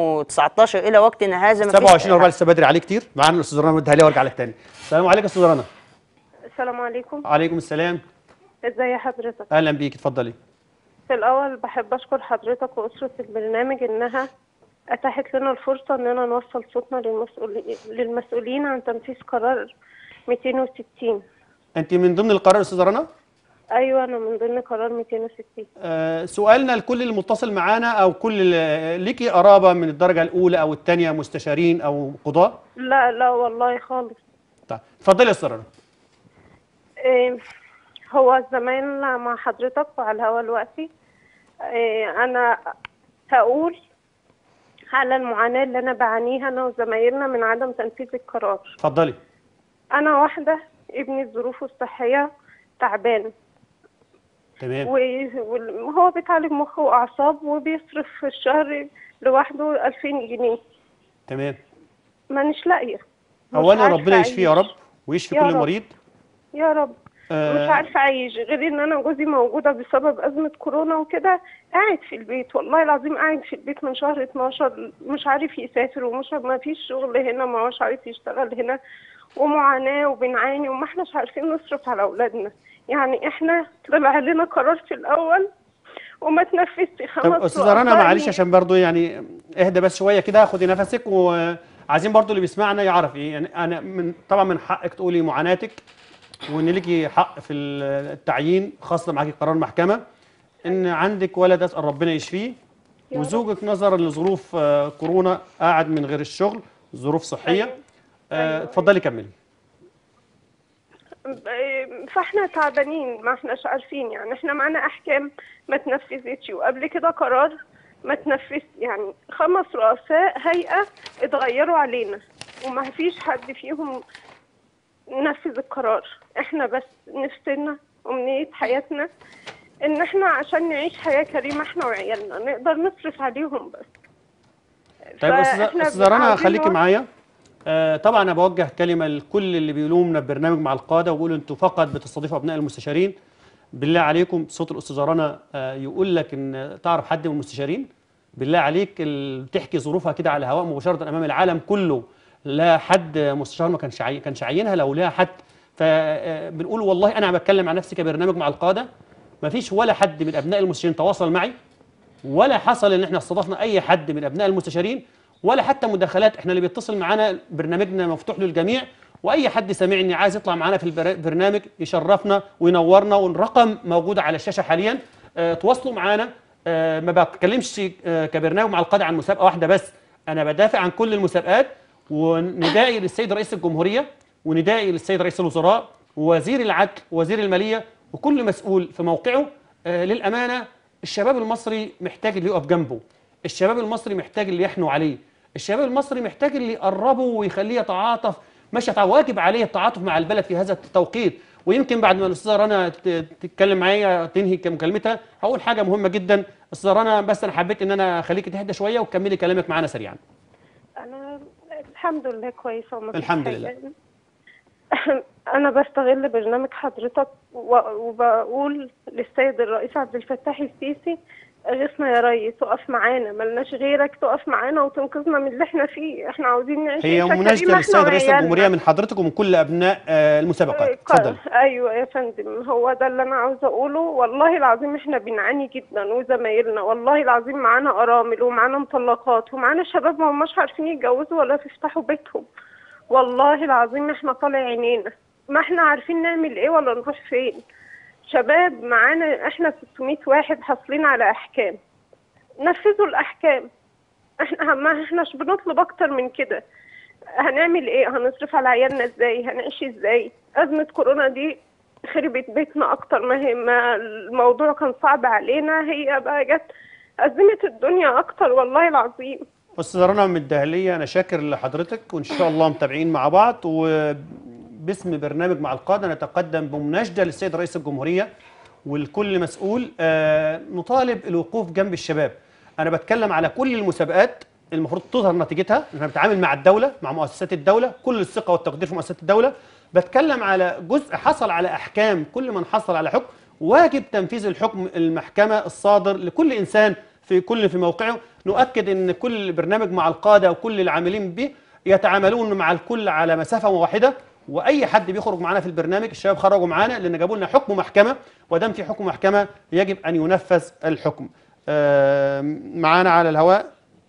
2019 الى وقتنا هذا مفيش 27 4 لسه بدري عليه كتير معانا الاستاذ رنا اديها لي وارجع لك تاني السلام عليكم يا استاذ رنا السلام عليكم عليكم السلام ازي حضرتك اهلا بيك اتفضلي في الاول بحب اشكر حضرتك واسره البرنامج انها اتاحت لنا الفرصه اننا نوصل صوتنا للمسؤولين للمسؤولين عن تنفيذ قرار 260 انت من ضمن القرار يا استاذ رنا ايوه انا من ضمن قرار 260 آه سؤالنا لكل اللي متصل معانا او كل اللي ليكي قرابه من الدرجه الاولى او الثانيه مستشارين او قضاه لا لا والله خالص طيب اتفضلي يا استاذ رنا إيه هو زمان مع حضرتك وعلى الهوا دلوقتي إيه انا هقول على المعاناه اللي انا بعانيها انا وزمايلنا من عدم تنفيذ القرار اتفضلي انا واحده ابني ظروفه الصحيه تعبان تمام و- وهو بيتعالج مخ وأعصاب وبيصرف في الشهر لوحده 2000 جنيه تمام مانيش لاقية مش اولا عارفة ربنا يشفيه يا أعيش. رب ويشفي يا كل رب. مريض يا رب آه، مش عارفة أعيش غير إن أنا جوزي موجودة بسبب أزمة كورونا وكده قاعد في البيت والله العظيم قاعد في البيت من شهر 12 مش عارف يسافر ومش ما فيش شغل هنا ما هوش عارف يشتغل هنا ومعاناة وبنعاني وما احناش عارفين نصرف على أولادنا يعني احنا طلع لنا قرار في الأول وما تنفذش خمس طب استاذه رنا رؤساء معلش لي- عشان برضو يعني اهدى بس شويه كده خدي نفسك وعايزين برضو اللي بيسمعنا يعرف ايه يعني انا من طبعا من حقك تقولي معاناتك وان ليكي حق في التعيين خاصه معاكي قرار محكمه ان عندك ولد اسال ربنا يشفيه يا رب. وزوجك نظرا لظروف آه، كورونا قاعد من غير الشغل ظروف صحيه أيوة. آه، أيوة. اتفضلي كملي فاحنا تعبانين ما احناش عارفين يعني احنا معانا احكام ما تنفذتش وقبل كده قرار ما تنفذ يعني خمس رؤساء هيئة اتغيروا علينا وما فيش حد فيهم نفذ القرار احنا بس نفسنا أمنية حياتنا ان احنا عشان نعيش حياة كريمة احنا وعيالنا نقدر نصرف عليهم بس طيب استاذه فإحنا استاذه رنا عاوزين خليكي نقول- معايا آه طبعا انا بوجه كلمه لكل اللي بيلومنا في برنامج مع القاده وبيقولوا انتوا فقط بتستضيفوا ابناء المستشارين بالله عليكم صوت الاستاذه رنا آه يقول لك ان تعرف حد من المستشارين بالله عليك ال- تحكي ظروفها كده على الهواء مباشره امام العالم كله لا حد مستشار ما كانش عاي... كانش عينها لو لها حد فبنقول والله انا بتكلم عن نفسي كبرنامج مع القاده ما فيش ولا حد من ابناء المستشارين تواصل معي ولا حصل ان احنا استضفنا اي حد من ابناء المستشارين ولا حتى مداخلات احنا اللي بيتصل معانا برنامجنا مفتوح للجميع واي حد سامعني عايز يطلع معانا في البرنامج يشرفنا وينورنا والرقم موجود على الشاشه حاليا اه تواصلوا معانا اه ما بتكلمش اه كبرنامج مع القاده عن مسابقه واحده بس انا بدافع عن كل المسابقات وندائي للسيد رئيس الجمهوريه وندائي للسيد رئيس الوزراء ووزير العدل ووزير الماليه وكل مسؤول في موقعه آه للامانه الشباب المصري محتاج اللي يقف جنبه الشباب المصري محتاج اللي يحنوا عليه الشباب المصري محتاج اللي يقربه ويخليه يتعاطف مش يتع- واجب عليه التعاطف مع البلد في هذا التوقيت ويمكن بعد ما الاستاذه رنا ت- تتكلم معايا تنهي مكالمتها هقول حاجه مهمه جدا استاذه رنا بس انا حبيت ان انا اخليك تهدى شويه وتكملي كلامك معانا سريعا انا الحمد لله كويسه وما فيش الحمد حاجة. لله. انا بستغل برنامج حضرتك و- وبقول للسيد الرئيس عبد الفتاح السيسي اغثنا يا ريس تقف معانا ملناش غيرك تقف معانا وتنقذنا من اللي احنا فيه احنا عاوزين نعيش هي عيشة مناشده كريمة للسيد احنا رئيس وعيالنا. الجمهوريه من حضرتك ومن كل ابناء آه، المسابقات اتفضل ايوه يا فندم هو ده اللي انا عاوزه اقوله والله العظيم احنا بنعاني جدا وزمايلنا والله العظيم معانا ارامل ومعانا مطلقات ومعانا شباب ما هماش عارفين يتجوزوا ولا يفتحوا بيتهم والله العظيم احنا طالع عينينا ما احنا عارفين نعمل ايه ولا نروح فين شباب معانا احنا 600 واحد حاصلين على احكام نفذوا الاحكام احنا ما احناش بنطلب اكتر من كده هنعمل ايه هنصرف على عيالنا ازاي هنعيش ازاي ازمه كورونا دي خربت بيتنا اكتر ما هي ما الموضوع كان صعب علينا هي بقى جت ازمت الدنيا اكتر والله العظيم استاذه رنا من الدهليه انا شاكر لحضرتك وان شاء الله متابعين مع بعض وباسم برنامج مع القاده نتقدم بمناشده للسيد رئيس الجمهوريه والكل مسؤول آه، نطالب الوقوف جنب الشباب انا بتكلم على كل المسابقات المفروض تظهر نتيجتها احنا بنتعامل مع الدوله مع مؤسسات الدوله كل الثقه والتقدير في مؤسسات الدوله بتكلم على جزء حصل على احكام كل من حصل على حكم واجب تنفيذ الحكم المحكمه الصادر لكل انسان في كل في موقعه نؤكد ان كل برنامج مع القاده وكل العاملين به يتعاملون مع الكل على مسافه واحده واي حد بيخرج معانا في البرنامج الشباب خرجوا معانا لان جابوا لنا حكم محكمه ودام في حكم محكمه يجب ان ينفذ الحكم آم، معانا على الهواء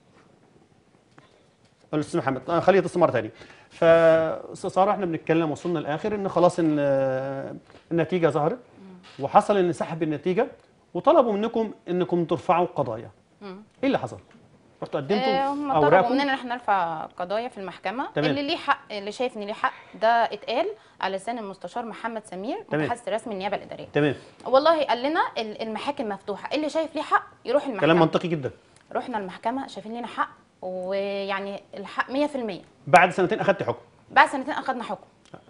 الاستاذ محمد آه، خليه يتصل مره ثانيه فاستاذ ساره احنا بنتكلم وصلنا الاخر ان خلاص ان آه، النتيجه ظهرت وحصل ان سحب النتيجه وطلبوا منكم انكم ترفعوا قضايا مم. ايه اللي حصل؟ رحتوا قدمتوا آه، هم طلبوا اوراقكم مننا ان احنا نرفع قضايا في المحكمه تمام. اللي ليه حق اللي شايف ان ليه حق ده اتقال على لسان المستشار محمد سمير تمام. متحدث رسمي النيابه الاداريه تمام والله قال لنا ال- المحاكم مفتوحه اللي شايف ليه حق يروح المحكمه كلام منطقي جدا رحنا المحكمه شايفين لنا حق ويعني الحق 100% بعد سنتين اخدت حكم بعد سنتين اخذنا حكم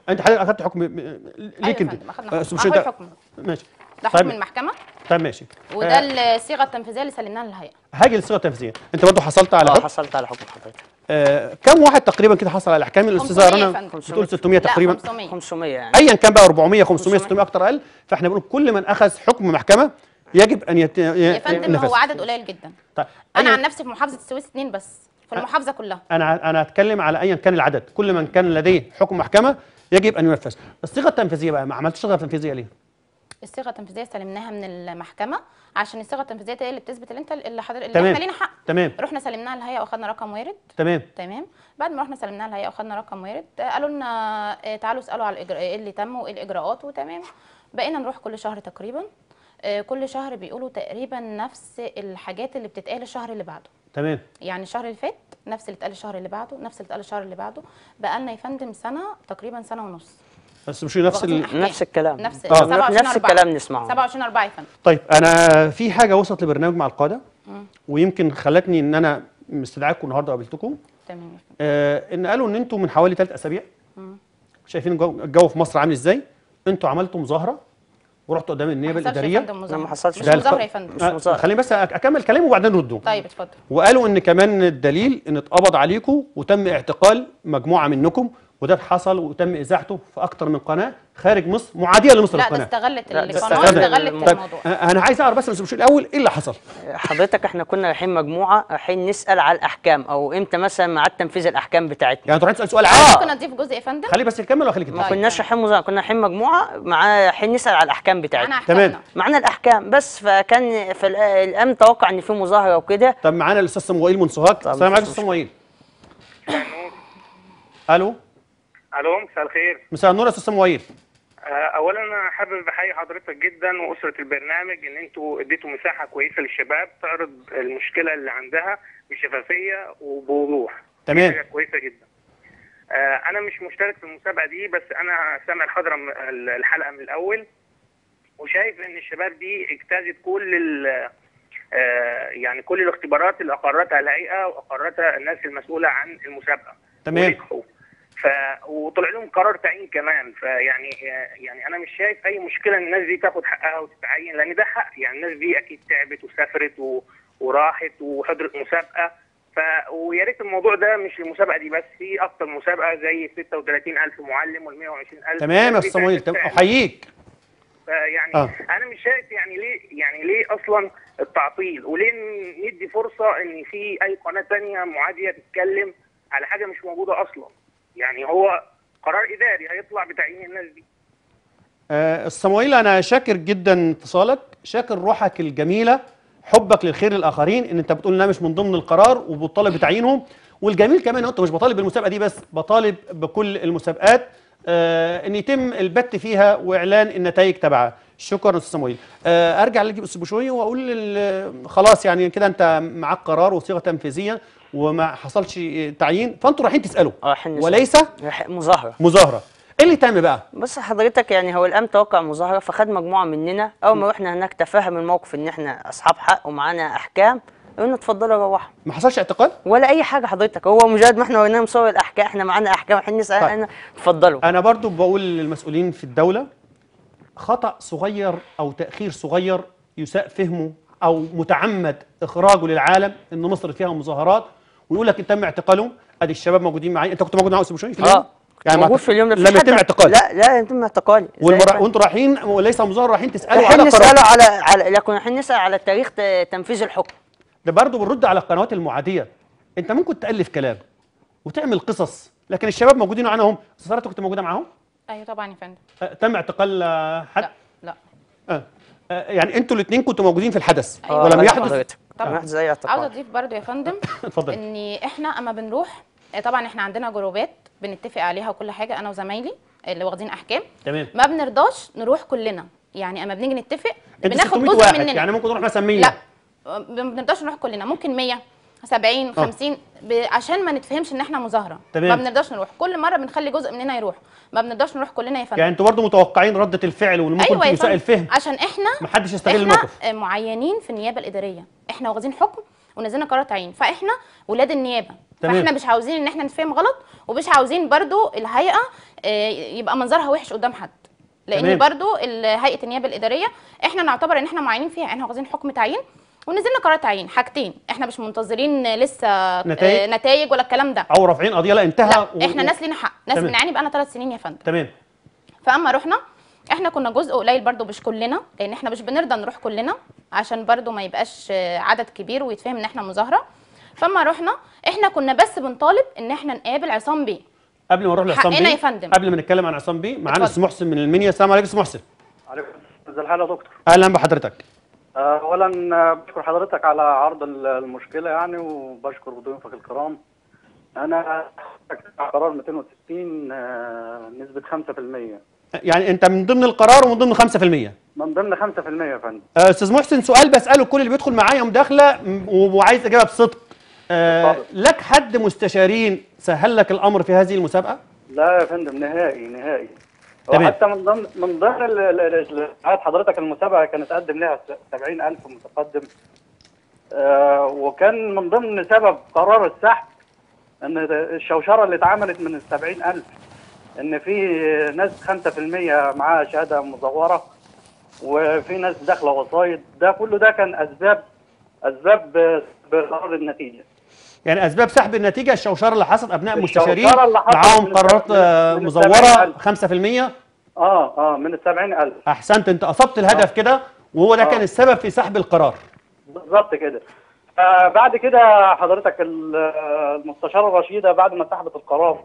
انت حضرتك اخدت حكم م- م- أيوة ليك يا انت فندم، أخدنا آه، حكم. أستاذ بشوي أهو ده- الحكم. ماشي ده طيب. حكم المحكمه طيب ماشي وده آه، الصيغه التنفيذيه اللي سلمناها للهيئه هاجي للصيغه التنفيذيه انت برضه حصلت على اه حكم حصلت على حكم حضرتك آه كم واحد تقريبا كده حصل على الاحكام الاستاذه 500 يا رنا فندم. بتقول 600 لا تقريبا 500 500 يعني ايا كان بقى 400 500 500. 600 اكتر اقل فاحنا بنقول كل من اخذ حكم محكمه يجب ان يت... يا فندم ينفذ. هو عدد قليل جدا طيب انا أياً- عن نفسي في محافظه السويس اثنين بس في المحافظه كلها انا انا هتكلم على ايا كان العدد كل من كان لديه حكم محكمه يجب ان ينفذ الصيغه التنفيذيه بقى ما عملتش صيغه تنفيذيه ليه الصيغه التنفيذيه سلمناها من المحكمه عشان الصيغه التنفيذيه هي اللي بتثبت اللي انت اللي حضر اللي تمام. احنا لينا حق تمام رحنا سلمناها للهيئه واخدنا رقم وارد تمام تمام بعد ما رحنا سلمناها للهيئه واخدنا رقم وارد آه، قالوا لنا آه، تعالوا اسالوا على الإجراء ايه اللي تم وايه الاجراءات وتمام بقينا نروح كل شهر تقريبا آه، كل شهر بيقولوا تقريبا نفس الحاجات اللي بتتقال الشهر اللي بعده تمام يعني الشهر اللي فات نفس اللي اتقال الشهر اللي بعده نفس اللي اتقال الشهر اللي بعده بقى لنا يا فندم سنه تقريبا سنه ونص بس مش نفس واخدين ال... أحكام. نفس الكلام نفس آه. 27 نفس أربعة. الكلام نسمعه 27 4 يا فندم طيب انا في حاجه وصلت لبرنامج مع القاده ويمكن خلتني ان انا مستدعاكم النهارده قابلتكم تمام يا فندم آه ان قالوا ان انتم من حوالي ثلاث اسابيع شايفين الجو, الجو في مصر عامل ازاي انتوا عملتوا مظاهره ورحتوا قدام النيابه ما حصلش يا الاداريه فندم مظاهرة. ما حصلش. مش ده مظاهره الق- يا فندم مش آه، مظاهرة. خليني بس أك- اكمل كلامي وبعدين ردوا طيب اتفضل وقالوا ان كمان الدليل ان اتقبض عليكم وتم اعتقال مجموعه منكم وده حصل وتم ازاحته في اكتر من قناه خارج مصر معاديه لمصر لا ده القناه استغلت لا، ده القناه استغل استغلت الموضوع. الموضوع آه، انا عايز اعرف بس مش الاول ايه اللي حصل حضرتك احنا كنا رايحين مجموعه رايحين نسال على الاحكام او امتى مثلا ميعاد تنفيذ الاحكام بتاعتنا يعني انتوا رايحين تسال سؤال عادي ممكن اضيف جزء يا فندم خليه بس يكمل ولا خليك ما انت طيب. كناش رايحين مظاهره كنا رايحين مجموعه مع رايحين نسال على الاحكام معانا بتاعتنا تمام. احكامنا معانا الاحكام بس فكان فالامن توقع ان في مظاهره وكده طب معانا الاستاذ صموئيل من سوهاج طب السلام عليكم مفيش استاذ صموئيل الو الو مساء الخير مساء النور يا استاذ صموئيل آه، اولا انا حابب احيي حضرتك جدا واسره البرنامج ان انتوا اديتوا مساحه كويسه للشباب تعرض المشكله اللي عندها بشفافيه وبوضوح تمام. حاجه كويسه جدا آه، انا مش مشترك في المسابقه دي بس انا سامع الحضره من- الحلقه من الاول وشايف ان الشباب دي اجتازت كل ال- آه، يعني كل الاختبارات اللي اقرتها الهيئه واقرتها الناس المسؤوله عن المسابقه تمام. ونجحوا. ف وطلع لهم قرار تعيين كمان فيعني يعني انا مش شايف اي مشكله ان الناس دي تاخد حقها وتتعين لان ده حق يعني الناس دي اكيد تعبت وسافرت و... وراحت وحضرت مسابقه ف ويا ريت الموضوع ده مش المسابقه دي بس في اكتر مسابقه زي 36000 معلم وال 120000 تمام يا الناس استاذ دي صموئيل تعبت تمام فعلا. احييك فيعني آه. انا مش شايف يعني ليه يعني ليه اصلا التعطيل وليه ندي فرصه ان في اي قناه تانية معاديه تتكلم على حاجه مش موجوده اصلا يعني هو قرار اداري هيطلع بتعيين الناس دي آه الصموئيل انا شاكر جدا اتصالك شاكر روحك الجميله حبك للخير للاخرين ان انت بتقول انها مش من ضمن القرار وبتطالب بتعيينهم والجميل كمان ان انت مش بطالب بالمسابقه دي بس بطالب بكل المسابقات آه ان يتم البت فيها واعلان النتائج تبعها شكرا استاذ صموئيل آه ارجع لك استاذ بشويه واقول لل- خلاص يعني كده انت معاك قرار وصيغه تنفيذيه وما حصلش تعيين فانتوا رايحين تسالوا رايحين نسأل. وليس رايح- مظاهره مظاهره ايه اللي تم بقى بس حضرتك يعني هو الامن توقع مظاهره فخد مجموعه مننا اول ما رحنا هناك تفهم الموقف ان احنا اصحاب حق ومعانا احكام قلنا اتفضلوا روحوا ما حصلش اعتقال ولا اي حاجه حضرتك هو مجرد ما احنا وريناهم صور الاحكام احنا معانا احكام احنا نسال طيب. احنا اتفضلوا انا برضو بقول للمسؤولين في الدوله خطا صغير او تاخير صغير يساء فهمه او متعمد اخراجه للعالم ان مصر فيها مظاهرات ويقول لك تم اعتقالهم ادي الشباب موجودين معايا انت كنت موجود معاهم استاذ بشوي في اليوم اه يعني ما موجود اعتق- في اليوم ده لم يتم اعتقال لا لا يتم اعتقالي إزاي والمرا... يتم؟ وانتوا رايحين وليس مظاهره رايحين تسالوا رايحين على نسالوا قرار على على لا كنا رايحين نسال على تاريخ ت- تنفيذ الحكم ده برضه بنرد على القنوات المعاديه انت ممكن تالف كلام وتعمل قصص لكن الشباب موجودين معانا هم استاذ سارة، أنت كنت موجوده معاهم ايوه طبعا يا فندم أه، تم اعتقال آه، حد لا لا آه. آه، يعني انتوا الاثنين كنتوا موجودين في الحدث أيوة. ولم آه، يحدث حضرتك طبعاً. ما يحدث زي عاوزه اعتقال اضيف برضو يا فندم اتفضل ان احنا اما بنروح آه، طبعا احنا عندنا جروبات بنتفق عليها وكل حاجه انا وزمايلي اللي واخدين احكام تمام ما بنرضاش نروح كلنا يعني اما بنيجي نتفق انت بناخد 600 جزء واحد مننا يعني ممكن نروح مثلا 100 لا ما بنرضاش نروح كلنا ممكن 100 70 50 ب... عشان ما نتفهمش ان احنا مظاهره تمام. ما بنرضاش نروح كل مره بنخلي جزء مننا يروح ما بنرضاش نروح كلنا يا فندم يعني انتوا برضه متوقعين رده الفعل وان ممكن ايوه يا يساء فندم الفهم عشان احنا محدش يستغل احنا الموقف معينين في النيابه الاداريه احنا واخدين حكم ونزلنا قرار تعيين فاحنا ولاد النيابه تمام. فاحنا مش عاوزين ان احنا نتفهم غلط ومش عاوزين برضو الهيئه آه، يبقى منظرها وحش قدام حد لان تمام. برضو ال- هيئه النيابه الاداريه احنا نعتبر ان احنا معينين فيها احنا واخدين حكم تعيين ونزلنا قرار تعيين حاجتين احنا مش منتظرين لسه نتائج؟ نتائج ولا الكلام ده او رافعين قضيه لا انتهى لا و- احنا و- ناس لينا حق ناس تمام. بنعاني بقالنا ثلاث سنين يا فندم تمام فاما رحنا احنا كنا جزء قليل برضو مش كلنا لان احنا مش بنرضى نروح كلنا عشان برضو ما يبقاش آه، عدد كبير ويتفهم ان احنا مظاهره فاما رحنا احنا كنا بس بنطالب ان احنا نقابل عصام بيه قبل ما نروح لعصام حقنا بيه يا فندم. قبل ما نتكلم عن عصام بيه معانا اتفضل. استاذ محسن من المنيا السلام عليكم استاذ محسن عليكم ازي الحال يا دكتور اهلا بحضرتك آه، اولا آه، بشكر حضرتك على عرض ال- المشكله يعني وبشكر ضيوفك الكرام انا قرار 260 آه، نسبه 5% يعني انت من ضمن القرار ومن ضمن 5% من ضمن 5% يا فندم آه، استاذ محسن سؤال بساله كل اللي بيدخل معايا مداخله م- وعايز اجابه بصدق آه، اتفضل. لك حد مستشارين سهل لك الامر في هذه المسابقه لا يا فندم نهائي نهائي تمام. وحتى من ضمن من ضمن ال- ال- ال- ال- حضرتك المسابقه كانت تقدم لها 70000 متقدم آه، وكان من ضمن سبب قرار السحب ان الشوشره اللي اتعملت من ال 70000 ان في ناس 5% معاها شهاده مزوره وفي ناس داخله وسايط ده كله ده كان اسباب اسباب آه، بقرار النتيجه يعني اسباب سحب النتيجه الشوشره اللي حصلت ابناء الشوشرة مستشارين اللي حصلت معاهم من قرارات من- آه، من مزوره 70,000. 5% اه اه من ال 70000 احسنت انت اصبت الهدف كده وهو ده آه. كان السبب في سحب القرار بالظبط كده فبعد كده حضرتك ال- المستشاره رشيده بعد ما سحبت القرار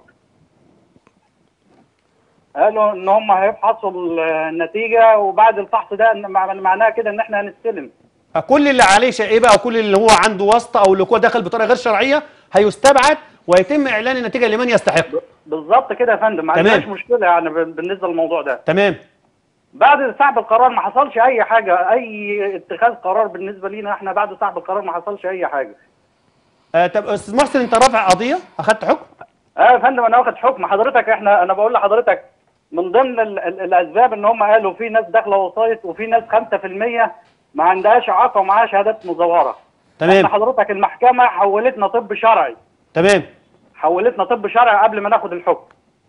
قالوا ان هم هيفحصوا النتيجه وبعد الفحص ده إن مع- معناه كده ان احنا هنستلم كل اللي عليه شائبه او كل اللي هو عنده واسطه او اللي هو داخل بطريقه غير شرعيه هيستبعد ويتم اعلان النتيجه لمن يستحق بالظبط كده يا فندم ما تمام. عندناش مشكله يعني بال- بالنسبه للموضوع ده تمام بعد سحب القرار ما حصلش اي حاجه اي اتخاذ قرار بالنسبه لينا احنا بعد سحب القرار ما حصلش اي حاجه آه طب استاذ محسن انت رافع قضيه اخذت حكم اه يا فندم انا واخد حكم حضرتك احنا انا بقول لحضرتك من ضمن ال ال الاسباب ان هم قالوا في ناس داخله وسايط وفي ناس 5% ما عندهاش اعاقه ومعاها شهادات مزوره تمام احنا حضرتك المحكمه حولتنا طب شرعي تمام حولتنا طب شرعي قبل ما ناخد الحكم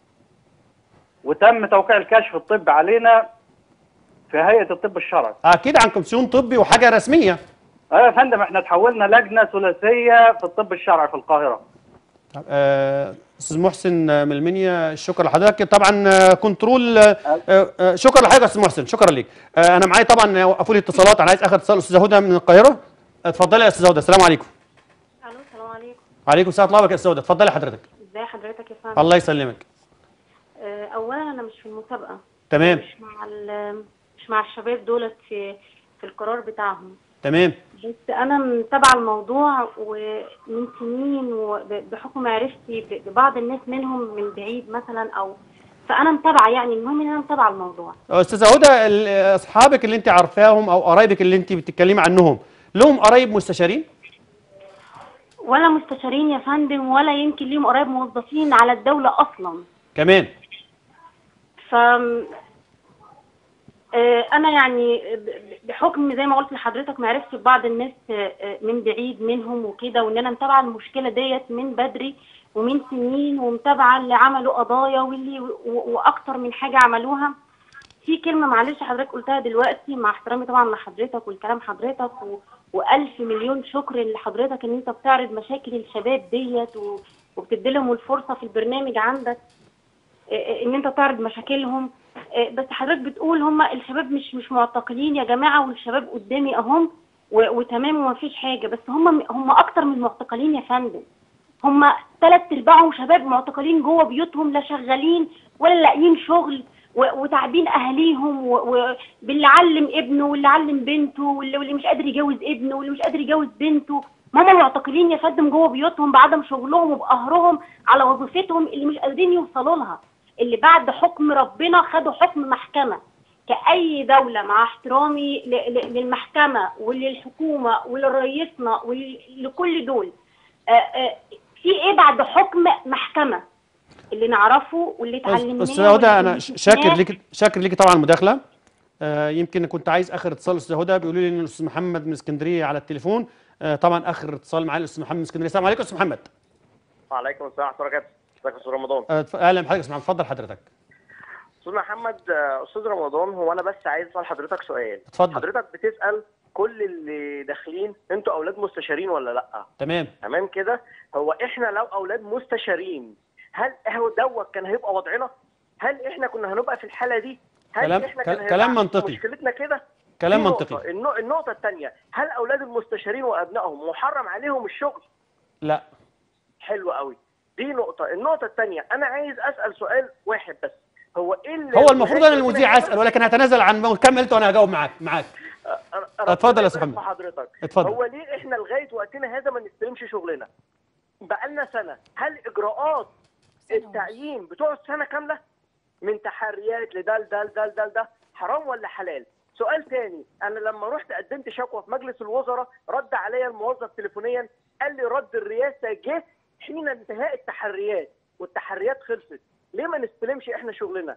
وتم توقيع الكشف الطبي علينا في هيئه الطب الشرعي اكيد عن كومسيون طبي وحاجه رسميه اه يا فندم احنا تحولنا لجنه ثلاثيه في الطب الشرعي في القاهره آه، استاذ محسن آه، من المنيا شكرا لحضرتك طبعا آه، كنترول آه، آه، شكرا لحضرتك يا استاذ محسن شكرا ليك آه، انا معايا طبعا وقفوا لي اتصالات انا عايز اخد اتصال استاذه هدى من القاهره اتفضلي يا استاذه هدى السلام عليكم الو السلام عليكم عليكم السلام ورحمه الله وبركاته استاذه هدى اتفضلي حضرتك ازي حضرتك يا فندم الله يسلمك آه، اولا انا مش في المسابقه تمام مش مع ال- مش مع الشباب دولت في في القرار بتاعهم تمام بس انا متابعه الموضوع ومن سنين وبحكم معرفتي ب- ببعض الناس منهم من بعيد مثلا او فانا متابعه يعني المهم ان انا متابعه الموضوع استاذه هدى ال- اصحابك اللي انت عارفاهم او قرايبك اللي انت بتتكلمي عنهم لهم قرايب مستشارين ولا مستشارين يا فندم ولا يمكن ليهم قرايب موظفين على الدوله اصلا كمان ف آه، انا يعني ب- بحكم زي ما قلت لحضرتك معرفتي ببعض الناس آه، آه، من بعيد منهم وكده وان انا متابعه المشكله ديت من بدري ومن سنين ومتابعه اللي عملوا قضايا واللي و- واكتر من حاجه عملوها في كلمه معلش حضرتك قلتها دلوقتي مع احترامي طبعا لحضرتك والكلام حضرتك و... والف مليون شكر لحضرتك ان انت بتعرض مشاكل الشباب ديت و... وبتدي لهم الفرصه في البرنامج عندك آه، ان انت تعرض مشاكلهم آه، بس حضرتك بتقول هم الشباب مش مش معتقلين يا جماعه والشباب قدامي اهم و- وتمام وما فيش حاجه بس هم هم اكتر من معتقلين يا فندم هم ثلاث ارباعهم شباب معتقلين جوه بيوتهم لا شغالين ولا لاقيين شغل و- وتعبين اهاليهم و- وباللي علم ابنه واللي علم بنته واللي, واللي مش قادر يجوز ابنه واللي مش قادر يجوز بنته ما هم معتقلين يا فندم جوه بيوتهم بعدم شغلهم وبقهرهم على وظيفتهم اللي مش قادرين يوصلوا لها اللي بعد حكم ربنا خدوا حكم محكمه كأي دولة مع احترامي ل- ل- للمحكمة وللحكومة ولرئيسنا ولكل دول آه، آه، في ايه بعد حكم محكمة اللي نعرفه واللي اتعلمناه استاذه هدى انا واللي ش- شاكر شفناه. ليك شاكر ليك طبعا المداخله آه يمكن كنت عايز اخر اتصال استاذه هدى بيقولوا لي ان الاستاذ محمد من اسكندريه على التليفون آه طبعا اخر اتصال معايا الاستاذ محمد من اسكندريه السلام عليكم استاذ محمد وعليكم السلام ورحمه الله وبركاته ازيك يا استاذ رمضان آه، اتف- اهلا بحضرتك اسمع اتفضل حضرتك استاذ محمد آه، استاذ رمضان هو انا بس عايز اسال حضرتك سؤال اتفضل. حضرتك بتسال كل اللي داخلين انتوا اولاد مستشارين ولا لا تمام تمام كده هو احنا لو اولاد مستشارين هل هو دوت كان هيبقى وضعنا هل احنا كنا هنبقى في الحاله دي هل كلام- احنا كل- كان كلام هيبقى منطقي. مشكلتنا كده كلام دي نقطة. منطقي. النو- النقطه الثانيه هل اولاد المستشارين وابنائهم محرم عليهم الشغل لا حلو قوي دي نقطة النقطة الثانية أنا عايز أسأل سؤال واحد بس هو إيه اللي هو المفروض انا لغاية المذيع وقتنا اسال ولكن هتنازل عن ما كمل انت وانا هجاوب معاك معاك هذا- اتفضل يا ربنا أستاذ يبارك محمد. في حضرتك اتفضل. هو ليه إحنا لغاية وقتنا هذا ما نستلمش شغلنا بقالنا سنة هل إجراءات التعيين بتقعد سنة كاملة من تحريات لده لده لده لده لده حرام ولا حلال سؤال تاني انا لما رحت قدمت شكوى في مجلس الوزراء رد عليا الموظف تليفونيا قال لي رد الرئاسه جه حين انتهاء التحريات والتحريات خلصت ليه ما نستلمش احنا شغلنا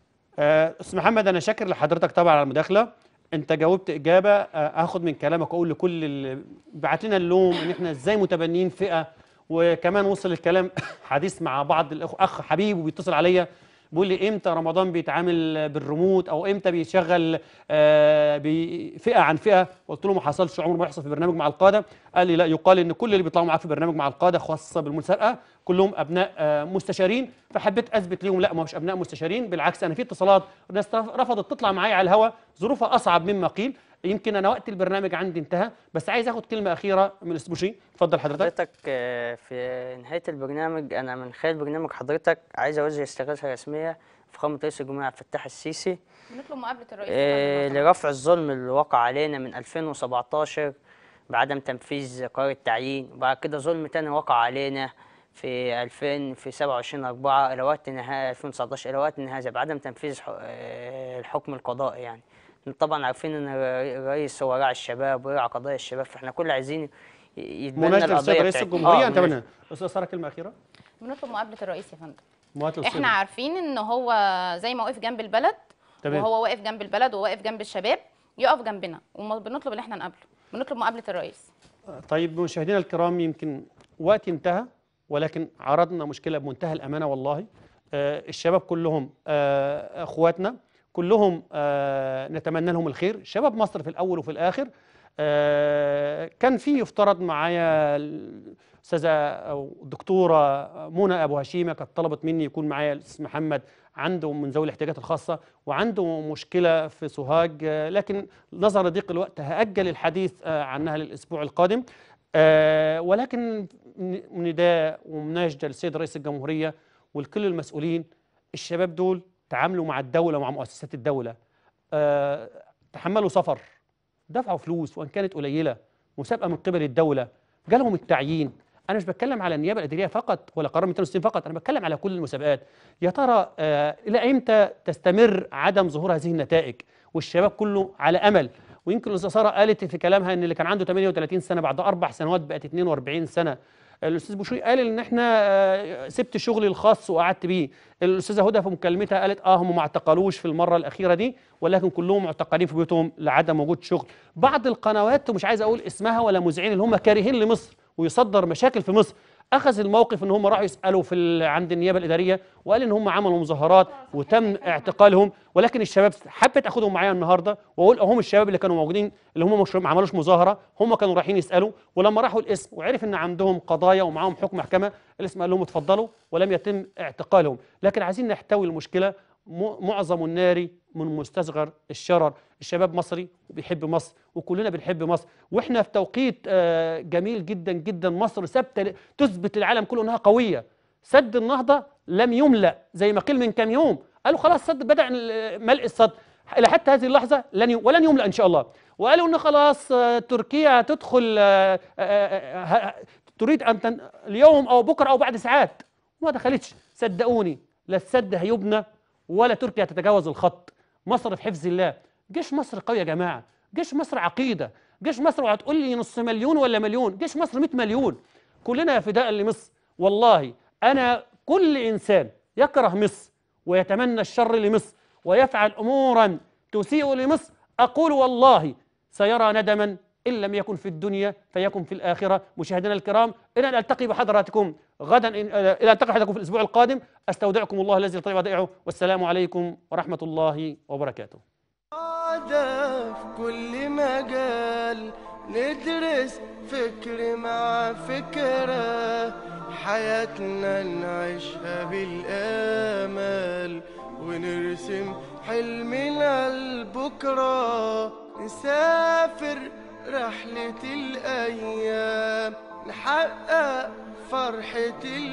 آه، استاذ محمد انا شاكر لحضرتك طبعا على المداخله انت جاوبت اجابه آه، هاخد من كلامك واقول لكل اللي بعت لنا اللوم ان احنا ازاي متبنيين فئه وكمان وصل الكلام حديث مع بعض الاخ اخ حبيب وبيتصل عليا بيقول لي امتى رمضان بيتعامل بالريموت او امتى بيشغل آه، بي- فئه عن فئه قلت له ما حصلش عمره ما يحصل في برنامج مع القاده قال لي لا يقال ان كل اللي بيطلعوا معاك في برنامج مع القاده خاصه بالمسابقه كلهم ابناء آه، مستشارين فحبيت اثبت ليهم لا ما مش ابناء مستشارين بالعكس انا في اتصالات ناس رفضت تطلع معايا على الهواء ظروفها اصعب مما قيل يمكن انا وقت البرنامج عندي انتهى بس عايز اخد كلمه اخيره من الاستاذ اتفضل حضرتك حضرتك آه، في نهاية البرنامج أنا من خلال برنامج حضرتك عايز أوجه استغاثة رسمية فخامة رئيس الجمهورية عبد الفتاح السيسي بنطلب مقابله الرئيس آه، اتفضل. لرفع الظلم اللي وقع علينا من 2017 بعدم تنفيذ قرار التعيين وبعد كده ظلم تاني وقع علينا في 2000 في 27 4 إلى وقت نهاية 2019 إلى وقت هذا بعدم تنفيذ ح- آه، الحكم القضائي يعني طبعا عارفين ان الر- الرئيس هو راعي الشباب وراعي قضايا الشباب فاحنا كل عايزين ي- يتبنى مناشده للسيد القضيه رئيس بتاعت- الجمهوريه آه، انت مناشدة. منها استاذ ساره كلمه اخيره بنطلب مقابله الرئيس يا فندم مواطن الصين. احنا عارفين ان هو زي ما وقف جنب البلد تمام. وهو واقف جنب البلد وواقف جنب الشباب يقف جنبنا وبنطلب ان احنا نقابله بنطلب مقابله الرئيس طيب مشاهدينا الكرام يمكن وقت انتهى ولكن عرضنا مشكله بمنتهى الامانه والله آه الشباب كلهم آه اخواتنا كلهم آه نتمنى لهم الخير شباب مصر في الاول وفي الاخر آه كان في يفترض معايا الاستاذه او الدكتوره منى ابو هشيمه كانت طلبت مني يكون معايا الاستاذ محمد عنده من ذوي الاحتياجات الخاصه وعنده مشكله في سوهاج آه، لكن نظرا لضيق الوقت هاجل الحديث آه، عنها للاسبوع القادم آه، ولكن ن- نداء ومناشده للسيد رئيس الجمهوريه ولكل المسؤولين الشباب دول تعاملوا مع الدوله ومع مؤسسات الدوله آه، تحملوا سفر دفعوا فلوس وان كانت قليله مسابقه من قبل الدوله جالهم التعيين انا مش بتكلم على النيابه الاداريه فقط ولا قرار 260 فقط انا بتكلم على كل المسابقات يا ترى آه الى امتى تستمر عدم ظهور هذه النتائج والشباب كله على امل ويمكن الاستاذه ساره قالت في كلامها ان اللي كان عنده 38 سنه بعد اربع سنوات بقت 42 سنه الاستاذ بوشوي قال ان احنا آه، سبت شغلي الخاص وقعدت بيه الاستاذه هدى في مكالمتها قالت اه هم ما اعتقلوش في المره الاخيره دي ولكن كلهم معتقلين في بيوتهم لعدم وجود شغل بعض القنوات ومش عايز اقول اسمها ولا مذيعين اللي هم كارهين لمصر ويصدر مشاكل في مصر اخذ الموقف ان هم راحوا يسالوا في ال- عند النيابه الاداريه وقال ان هم عملوا مظاهرات وتم اعتقالهم ولكن الشباب حبيت اخدهم معايا النهارده واقول هم الشباب اللي كانوا موجودين اللي هم مش ما عملوش مظاهره هم كانوا رايحين يسالوا ولما راحوا القسم وعرف ان عندهم قضايا ومعاهم حكم محكمه القسم قال لهم اتفضلوا ولم يتم اعتقالهم لكن عايزين نحتوي المشكله م- معظم النار من مستصغر الشرر الشباب مصري وبيحب مصر وكلنا بنحب مصر واحنا في توقيت آه، جميل جدا جدا مصر ثابته ل- تثبت للعالم كله انها قويه سد النهضه لم يملا زي ما قيل من كام يوم قالوا خلاص سد بدا ال- ملء السد الى حتى هذه اللحظه لن ي... ولن يملا ان شاء الله وقالوا ان خلاص آه، تركيا تدخل آه، آه، آه، ه- تريد ان تن... اليوم او بكره او بعد ساعات ما دخلتش صدقوني لا السد هيبنى ولا تركيا تتجاوز الخط مصر في حفظ الله جيش مصر قوي يا جماعه جيش مصر عقيده جيش مصر وهتقول لي نص مليون ولا مليون جيش مصر 100 مليون كلنا فداء لمصر والله انا كل انسان يكره مصر ويتمنى الشر لمصر ويفعل امورا تسيء لمصر اقول والله سيرى ندما ان لم يكن في الدنيا فيكن في الاخره مشاهدينا الكرام الى ان التقي بحضراتكم غدا إن- الى ان تلقى حضراتكم في الاسبوع القادم استودعكم الله الذي لا تضيع ودائعه والسلام عليكم ورحمه الله وبركاته عادة في كل مجال ندرس فكر مع فكرة حياتنا نعيشها بالآمال ونرسم حلمنا لبكرة نسافر رحلة الأيام نحقق فرحة